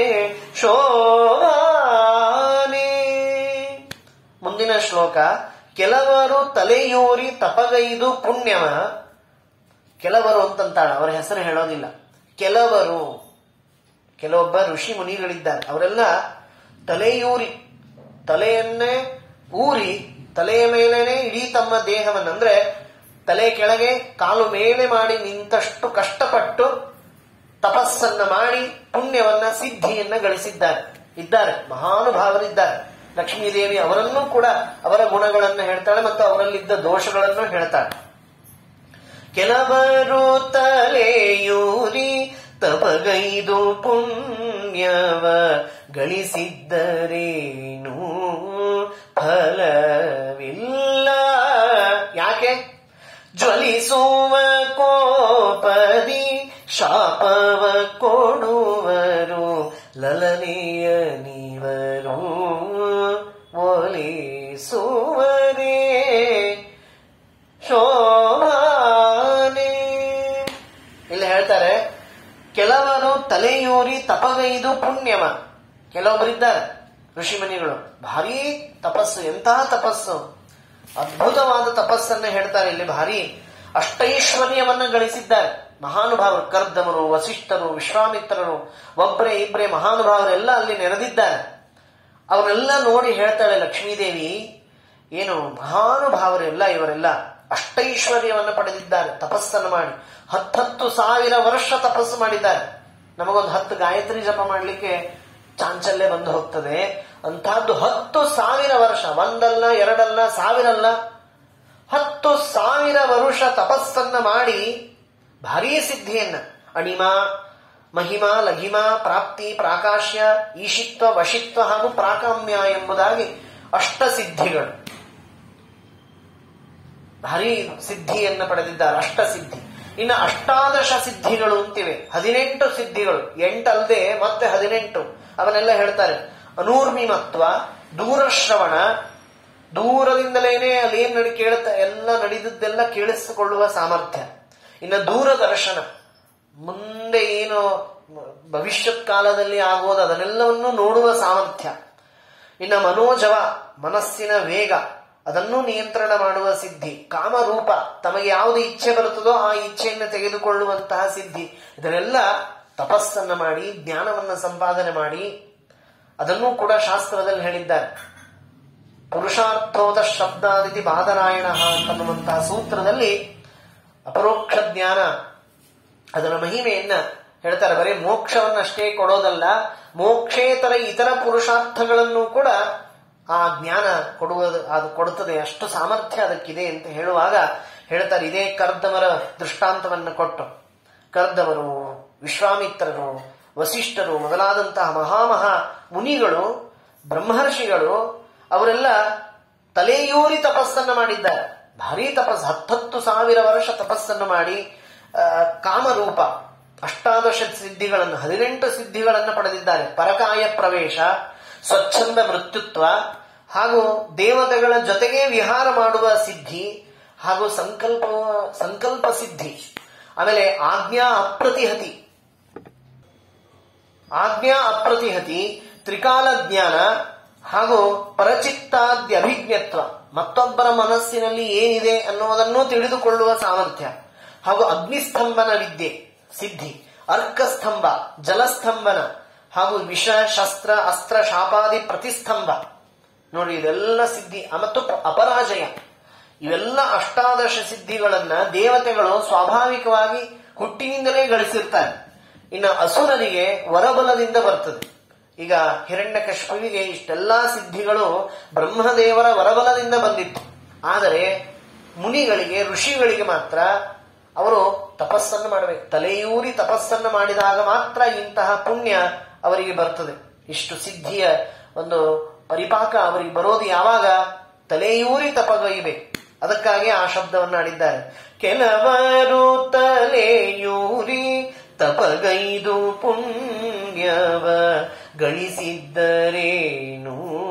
ಶೋಭಾನೆ ಮುಂದಿನ ಶ್ಲೋಕ ಕೆಲವರು ತಲೆಯೂರಿ ತಪಗೈದು ಪುಣ್ಯವ ಕೆಲವರು ಅಂತಂತಾಳ ಅವರ ಹೆಸರು ಹೇಳೋದಿಲ್ಲ ಕೆಲವರು ಕೆಲವೊಬ್ಬ ಋಷಿ ಮುನಿಗಳಿದ್ದಾರೆ ಅವರೆಲ್ಲ ತಲೆಯೂರಿ ತಲೆಯನ್ನೇ ಊರಿ ತಲೆಯ ಮೇಲೇನೆ ಇಡೀ ತಮ್ಮ ದೇಹವನ್ನು ಅಂದ್ರೆ ತಲೆ ಕೆಳಗೆ ಕಾಲು ಮೇಲೆ ಮಾಡಿ ನಿಂತಷ್ಟು ಕಷ್ಟಪಟ್ಟು ತಪಸ್ಸನ್ನ ಮಾಡಿ ಪುಣ್ಯವನ್ನ ಸಿದ್ಧಿಯನ್ನ ಗಳಿಸಿದ್ದಾರೆ ಇದ್ದಾರೆ ಮಹಾನುಭಾವರಿದ್ದಾರೆ ಲಕ್ಷ್ಮೀದೇವಿ ಅವರನ್ನೂ ಕೂಡ ಅವರ ಗುಣಗಳನ್ನು ಹೇಳ್ತಾಳೆ ಮತ್ತು ಅವರಲ್ಲಿದ್ದ ದೋಷಗಳನ್ನು ಹೇಳ್ತಾಳೆ ಕೆಲವರು ತಲೆಯೂರಿ ತಪಗೈದು ಪುಣ್ಯವ ಗಳಿಸಿದ್ದರೇನು ಫಲವಿಲ್ಲ ಯಾಕೆ ಜ್ವಲಿಸುವ ಕೋಪದಿ ಶಾಪವ ಕೊಡುವರು ಲಲನೆಯ ನೀವರು ಒಲಿಸುವರೇ ಶೋಭಾನೆ ಇಲ್ಲಿ ಹೇಳ್ತಾರೆ ಕೆಲವರು ತಲೆಯೂರಿ ತಪಗೈದು ಪುಣ್ಯವ ಕೆಲವೊಬ್ಬರಿದ್ದಾರೆ ಋಷಿಮುನಿಗಳು ಭಾರಿ ತಪಸ್ಸು ಎಂತಹ ತಪಸ್ಸು ಅದ್ಭುತವಾದ ತಪಸ್ಸನ್ನ ಹೇಳ್ತಾರೆ ಇಲ್ಲಿ ಭಾರಿ ಅಷ್ಟೈಶ್ವರ್ಯವನ್ನ ಗಳಿಸಿದ್ದಾರೆ ಮಹಾನುಭಾವರು ಕರ್ದಮರು ವಸಿಷ್ಠರು ವಿಶ್ವಾಮಿತ್ರರು ಒಬ್ಬರೇ ಇಬ್ಬರೇ ಮಹಾನುಭಾವರೆಲ್ಲ ಅಲ್ಲಿ ನೆರೆದಿದ್ದಾರೆ ಅವರೆಲ್ಲ ನೋಡಿ ಹೇಳ್ತಾಳೆ ಲಕ್ಷ್ಮೀದೇವಿ ಏನು ಮಹಾನುಭಾವರೆಲ್ಲ ಇವರೆಲ್ಲ ಅಷ್ಟೈಶ್ವರ್ಯವನ್ನು ಪಡೆದಿದ್ದಾರೆ ತಪಸ್ಸನ್ನು ಮಾಡಿ ಹತ್ತತ್ತು ಸಾವಿರ ವರ್ಷ ತಪಸ್ಸು ಮಾಡಿದ್ದಾರೆ ನಮಗೊಂದು ಹತ್ತು ಗಾಯತ್ರಿ ಜಪ ಮಾಡಲಿಕ್ಕೆ ಚಾಂಚಲ್ಯ ಬಂದು ಹೋಗ್ತದೆ ಅಂತಹದ್ದು ಹತ್ತು ಸಾವಿರ ವರ್ಷ ಒಂದಲ್ಲ ಎರಡಲ್ಲ ಸಾವಿರಲ್ಲ ಹತ್ತು ಸಾವಿರ ವರುಷ ತಪಸ್ಸನ್ನ ಮಾಡಿ ಭಾರೀ ಸಿದ್ಧಿಯನ್ನ ಅಣಿಮ ಮಹಿಮಾ ಲಘಿಮಾ ಪ್ರಾಪ್ತಿ ಪ್ರಾಕಾಶ್ಯ ಈಶಿತ್ವ ವಶಿತ್ವ ಹಾಗೂ ಪ್ರಾಕಾಮ್ಯ ಎಂಬುದಾಗಿ ಅಷ್ಟ ಸಿದ್ಧಿಗಳು ಭಾರಿ ಸಿದ್ಧಿಯನ್ನ ಪಡೆದಿದ್ದಾರೆ ಅಷ್ಟ ಸಿದ್ಧಿ ಇನ್ನು ಅಷ್ಟಾದಶ ಸಿದ್ಧಿಗಳು ಅಂತಿವೆ ಹದಿನೆಂಟು ಸಿದ್ಧಿಗಳು ಎಂಟಲ್ಲದೆ ಮತ್ತೆ ಹದಿನೆಂಟು ಅವನ್ನೆಲ್ಲ ಹೇಳ್ತಾರೆ ಅನೂರ್ಮಿಮತ್ವ ದೂರಶ್ರವಣ ದೂರದಿಂದಲೇನೆ ಅಲ್ಲಿ ಏನ್ ನಡಿ ಕೇಳುತ್ತ ಎಲ್ಲ ನಡೆದದ್ದೆಲ್ಲ ಕೇಳಿಸಿಕೊಳ್ಳುವ ಸಾಮರ್ಥ್ಯ ಇನ್ನು ದೂರದರ್ಶನ ಮುಂದೆ ಏನು ಭವಿಷ್ಯತ್ ಕಾಲದಲ್ಲಿ ಆಗುವುದು ಅದನ್ನೆಲ್ಲವನ್ನು ನೋಡುವ ಸಾಮರ್ಥ್ಯ ಇನ್ನು ಮನೋಜವ ಮನಸ್ಸಿನ ವೇಗ ಅದನ್ನು ನಿಯಂತ್ರಣ ಮಾಡುವ ಸಿದ್ಧಿ ಕಾಮರೂಪ ತಮಗೆ ಯಾವುದು ಇಚ್ಛೆ ಬರುತ್ತದೋ ಆ ಇಚ್ಛೆಯನ್ನು ತೆಗೆದುಕೊಳ್ಳುವಂತಹ ಸಿದ್ಧಿ ಇದನ್ನೆಲ್ಲ ತಪಸ್ಸನ್ನ ಮಾಡಿ ಜ್ಞಾನವನ್ನ ಸಂಪಾದನೆ ಮಾಡಿ ಅದನ್ನೂ ಕೂಡ ಶಾಸ್ತ್ರದಲ್ಲಿ ಹೇಳಿದ್ದಾರೆ ಪುರುಷಾರ್ಥೋದ ಶಬ್ದಾದಿತಿ ಬಾದರಾಯಣ ಅಂತನ್ನುವಂತಹ ಸೂತ್ರದಲ್ಲಿ ಅಪರೋಕ್ಷ ಜ್ಞಾನ ಅದರ ಮಹಿಮೆಯನ್ನ ಹೇಳ್ತಾರೆ ಬರೀ ಮೋಕ್ಷವನ್ನಷ್ಟೇ ಕೊಡೋದಲ್ಲ ಮೋಕ್ಷೇತರ ಇತರ ಪುರುಷಾರ್ಥಗಳನ್ನು ಕೂಡ ಆ ಜ್ಞಾನ ಕೊಡುವ ಅದು ಕೊಡುತ್ತದೆ ಅಷ್ಟು ಸಾಮರ್ಥ್ಯ ಅದಕ್ಕಿದೆ ಅಂತ ಹೇಳುವಾಗ ಹೇಳ್ತಾರೆ ಇದೇ ಕರ್ದಮರ ದೃಷ್ಟಾಂತವನ್ನು ಕೊಟ್ಟು ಕರ್ದವರು ವಿಶ್ವಾಮಿತ್ರರು ವಸಿಷ್ಠರು ಮೊದಲಾದಂತಹ ಮಹಾಮಹಾ ಮುನಿಗಳು ಬ್ರಹ್ಮರ್ಷಿಗಳು ಅವರೆಲ್ಲ ತಲೆಯೂರಿ ತಪಸ್ಸನ್ನ ಮಾಡಿದ್ದಾರೆ ಭಾರಿ ತಪಸ್ ಹತ್ತತ್ತು ಸಾವಿರ ವರ್ಷ ತಪಸ್ಸನ್ನು ಮಾಡಿ ಆ, ಕಾಮರೂಪ ಅಷ್ಟಾದಶ ಸಿದ್ಧಿಗಳನ್ನು ಹದಿನೆಂಟು ಸಿದ್ಧಿಗಳನ್ನು ಪಡೆದಿದ್ದಾರೆ ಪರಕಾಯ ಪ್ರವೇಶ ಸ್ವಚ್ಛಂದ ಮೃತ್ಯುತ್ವ ಹಾಗೂ ದೇವತೆಗಳ ಜೊತೆಗೆ ವಿಹಾರ ಮಾಡುವ ಸಿದ್ಧಿ ಹಾಗೂ ಸಂಕಲ್ಪ ಸಂಕಲ್ಪ ಸಿದ್ಧಿ ಆಮೇಲೆ ಆಜ್ಞಾ ಅಪ್ರತಿಹತಿ ಆಜ್ಞಾ ಅಪ್ರತಿಹತಿ ತ್ರಿಕಾಲ ಜ್ಞಾನ ಹಾಗೂ ಪರಚಿತ್ತಾದ್ಯ ಅಭಿಜ್ಞತ್ವ ಮತ್ತೊಬ್ಬರ ಮನಸ್ಸಿನಲ್ಲಿ ಏನಿದೆ ಅನ್ನುವುದನ್ನು ತಿಳಿದುಕೊಳ್ಳುವ ಸಾಮರ್ಥ್ಯ ಹಾಗೂ ಅಗ್ನಿಸ್ತಂಭನ ವಿದ್ಯೆ ಸಿದ್ಧಿ ಅರ್ಕಸ್ತಂಭ ಜಲಸ್ತಂಭನ ಹಾಗೂ ವಿಷ ಶಸ್ತ್ರ ಅಸ್ತ್ರ ಶಾಪಾದಿ ಪ್ರತಿಸ್ತಂಭ ನೋಡಿ ಇದೆಲ್ಲ ಸಿದ್ಧಿ ಮತ್ತು ಅಪರಾಜಯ ಇವೆಲ್ಲ ಅಷ್ಟಾದಶ ಸಿದ್ಧಿಗಳನ್ನ ದೇವತೆಗಳು ಸ್ವಾಭಾವಿಕವಾಗಿ ಹುಟ್ಟಿನಿಂದಲೇ ಗಳಿಸಿರ್ತಾರೆ ಇನ್ನು ಅಸುರರಿಗೆ ವರಬಲದಿಂದ ಬರ್ತದೆ ಈಗ ಹಿರಣ್ಯಕಶ್ಮುವಿಗೆ ಇಷ್ಟೆಲ್ಲಾ ಸಿದ್ಧಿಗಳು ಬ್ರಹ್ಮದೇವರ ವರಬಲದಿಂದ ಬಂದಿತ್ತು ಆದರೆ ಮುನಿಗಳಿಗೆ ಋಷಿಗಳಿಗೆ ಮಾತ್ರ ಅವರು ತಪಸ್ಸನ್ನು ಮಾಡಬೇಕು ತಲೆಯೂರಿ ತಪಸ್ಸನ್ನು ಮಾಡಿದಾಗ ಮಾತ್ರ ಇಂತಹ ಪುಣ್ಯ ಅವರಿಗೆ ಬರ್ತದೆ ಇಷ್ಟು ಸಿದ್ಧಿಯ ಒಂದು ಪರಿಪಾಕ ಅವರಿಗೆ ಬರೋದು ಯಾವಾಗ ತಲೆಯೂರಿ ತಪಗೈಬೇಕು ಅದಕ್ಕಾಗಿ ಆ ಶಬ್ದವನ್ನು ಆಡಿದ್ದಾರೆ ಕೆಲವರು ತಲೆಯೂರಿ ತಪಗೈದು ಪುಣ್ಯವ ಗಳಿಸಿದ್ದರೇನು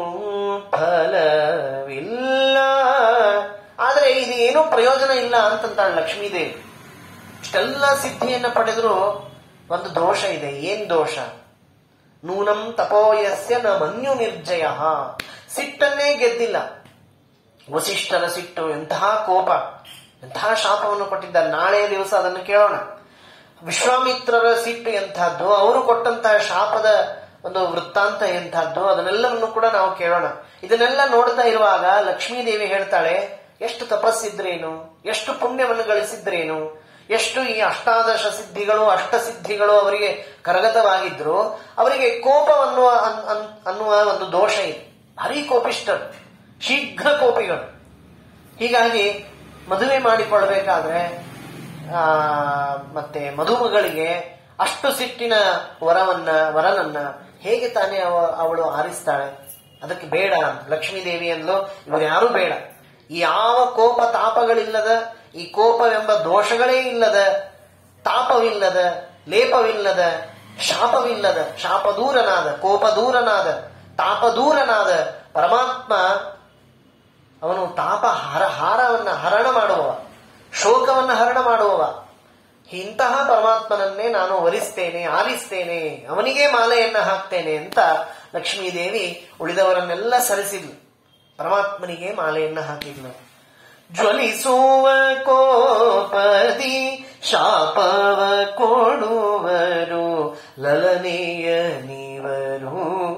ಫಲವಿಲ್ಲ ಆದರೆ ಇದು ಏನೂ ಪ್ರಯೋಜನ ಇಲ್ಲ ಅಂತಂತಾಳೆ ಲಕ್ಷ್ಮೀದೇವಿ ಇಷ್ಟೆಲ್ಲ ಸಿದ್ಧಿಯನ್ನು ಪಡೆದ್ರು ಒಂದು ದೋಷ ಇದೆ ಏನ್ ದೋಷ ನೂನಂ ತಪೋಯಸ್ಯ ನ ಮನ್ಯು ನಿರ್ಜಯ ಸಿಟ್ಟನ್ನೇ ಗೆದ್ದಿಲ್ಲ ವಸಿಷ್ಠರ ಸಿಟ್ಟು ಎಂತಹ ಕೋಪ ಎಂತಹ ಶಾಪವನ್ನು ಕೊಟ್ಟಿದ್ದಾರೆ ನಾಳೆಯ ದಿವಸ ಅದನ್ನು ಕೇಳೋಣ ವಿಶ್ವಾಮಿತ್ರರ ಸಿಟ್ಟು ಎಂತಹದ್ದು ಅವರು ಕೊಟ್ಟಂತಹ ಶಾಪದ ಒಂದು ವೃತ್ತಾಂತ ಎಂತಹದ್ದು ಅದನ್ನೆಲ್ಲವನ್ನು ಕೂಡ ನಾವು ಕೇಳೋಣ ಇದನ್ನೆಲ್ಲ ನೋಡ್ತಾ ಇರುವಾಗ ಲಕ್ಷ್ಮೀದೇವಿ ಹೇಳ್ತಾಳೆ ಎಷ್ಟು ತಪಸ್ಸಿದ್ರೇನು ಎಷ್ಟು ಪುಣ್ಯವನ್ನು ಗಳಿಸಿದ್ರೇನು ಎಷ್ಟು ಈ ಅಷ್ಟಾದಶ ಸಿದ್ಧಿಗಳು ಅಷ್ಟ ಸಿದ್ಧಿಗಳು ಅವರಿಗೆ ಕರಗತವಾಗಿದ್ರು ಅವರಿಗೆ ಕೋಪವನ್ನುವ ಅನ್- ಅನ್- ಅನ್ನುವ ಒಂದು ದೋಷ ಇದೆ ಭಾರಿ ಕೋಪಿಷ್ಠರು ಶೀಘ್ರ ಕೋಪಿಗಳು ಹೀಗಾಗಿ ಮದುವೆ ಮಾಡಿಕೊಳ್ಬೇಕಾದ್ರೆ ಆ ಮತ್ತೆ ಮದುಮಗಳಿಗೆ ಅಷ್ಟು ಸಿಟ್ಟಿನ ವರವನ್ನ ವರನನ್ನ ಹೇಗೆ ತಾನೇ ಅವ- ಅವಳು ಆರಿಸ್ತಾಳೆ ಅದಕ್ಕೆ ಬೇಡ ಲಕ್ಷ್ಮೀದೇವಿ ಅಂದ್ಲು ಇವರು ಯಾರೂ ಬೇಡ ಈ ಯಾವ ಕೋಪ ತಾಪಗಳಿಲ್ಲದ ಈ ಕೋಪವೆಂಬ ದೋಷಗಳೇ ಇಲ್ಲದ ತಾಪವಿಲ್ಲದ ಲೇಪವಿಲ್ಲದ ಶಾಪವಿಲ್ಲದ ಶಾಪದೂರನಾದ ಕೋಪದೂರನಾದ ತಾಪದೂರನಾದ ಪರಮಾತ್ಮ ಅವನು ತಾಪ ಹರ ಹಾರವನ್ನ ಹರಣ ಮಾಡುವವ ಶೋಕವನ್ನ ಹರಣ ಮಾಡುವವ ಇಂತಹ ಪರಮಾತ್ಮನನ್ನೇ ನಾನು ವರಿಸ್ತೇನೆ ಆರಿಸ್ತೇನೆ ಅವನಿಗೆ ಮಾಲೆಯನ್ನ ಹಾಕ್ತೇನೆ ಅಂತ ಲಕ್ಷ್ಮೀದೇವಿ ಉಳಿದವರನ್ನೆಲ್ಲ ಸರಿಸಿದ್ಲು ಪರಮಾತ್ಮನಿಗೆ ಮಾಲೆಯನ್ನ ಹಾಕಿದ್ಲು ಜ್ವಲಿಸುವ ಕೋಪದಿ ಶಾಪವ ಕೊಡುವರು ಲಲನೆಯ ನೀವರು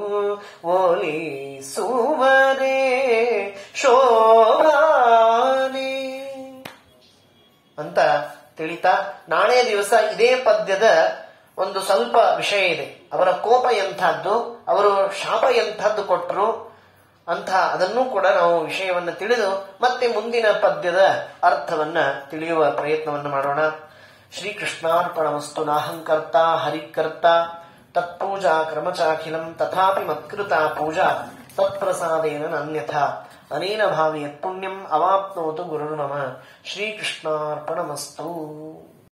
ಓಲಿಸುವರೇ ಶೋಭಾನೆ ಅಂತ ತಿಳಿತಾ ನಾಳೆ ದಿವಸ ಇದೇ ಪದ್ಯದ ಒಂದು ಸ್ವಲ್ಪ ವಿಷಯ ಇದೆ ಅವರ ಕೋಪ ಎಂಥದ್ದು ಅವರು ಶಾಪ ಎಂಥದ್ದು ಕೊಟ್ಟರು ಅಂತ ಅದನ್ನೂ ಕೂಡ ನಾವು ವಿಷಯವನ್ನು ತಿಳಿದು ಮತ್ತೆ ಮುಂದಿನ ಪದ್ಯದ ಅರ್ಥವನ್ನ ತಿಳಿಯುವ ಪ್ರಯತ್ನವನ್ನು ಮಾಡೋಣ ಶ್ರೀಕೃಷ್ಣಾರ್ಪಣಮಸ್ತು ನಾಹಂಕರ್ತ ಹರಿಕರ್ತ ತತ್ಪೂಜಾ ಕ್ರಮಚಾಖಿಲಂ ತಥಾಪಿ ಮತ್ಕೃತ ಪೂಜಾ ತತ್ಪ್ರಸಾದೇನ ನಾನ್ಯಥಾ ಅನೇನ ಭಾವಿ ಯತ್ಪುಣ್ಯಂ ಅವಾಪ್ನೋತು ಗುರುರ್ಮಮ ಶ್ರೀಕೃಷ್ಣಾರ್ಪಣಮಸ್ತು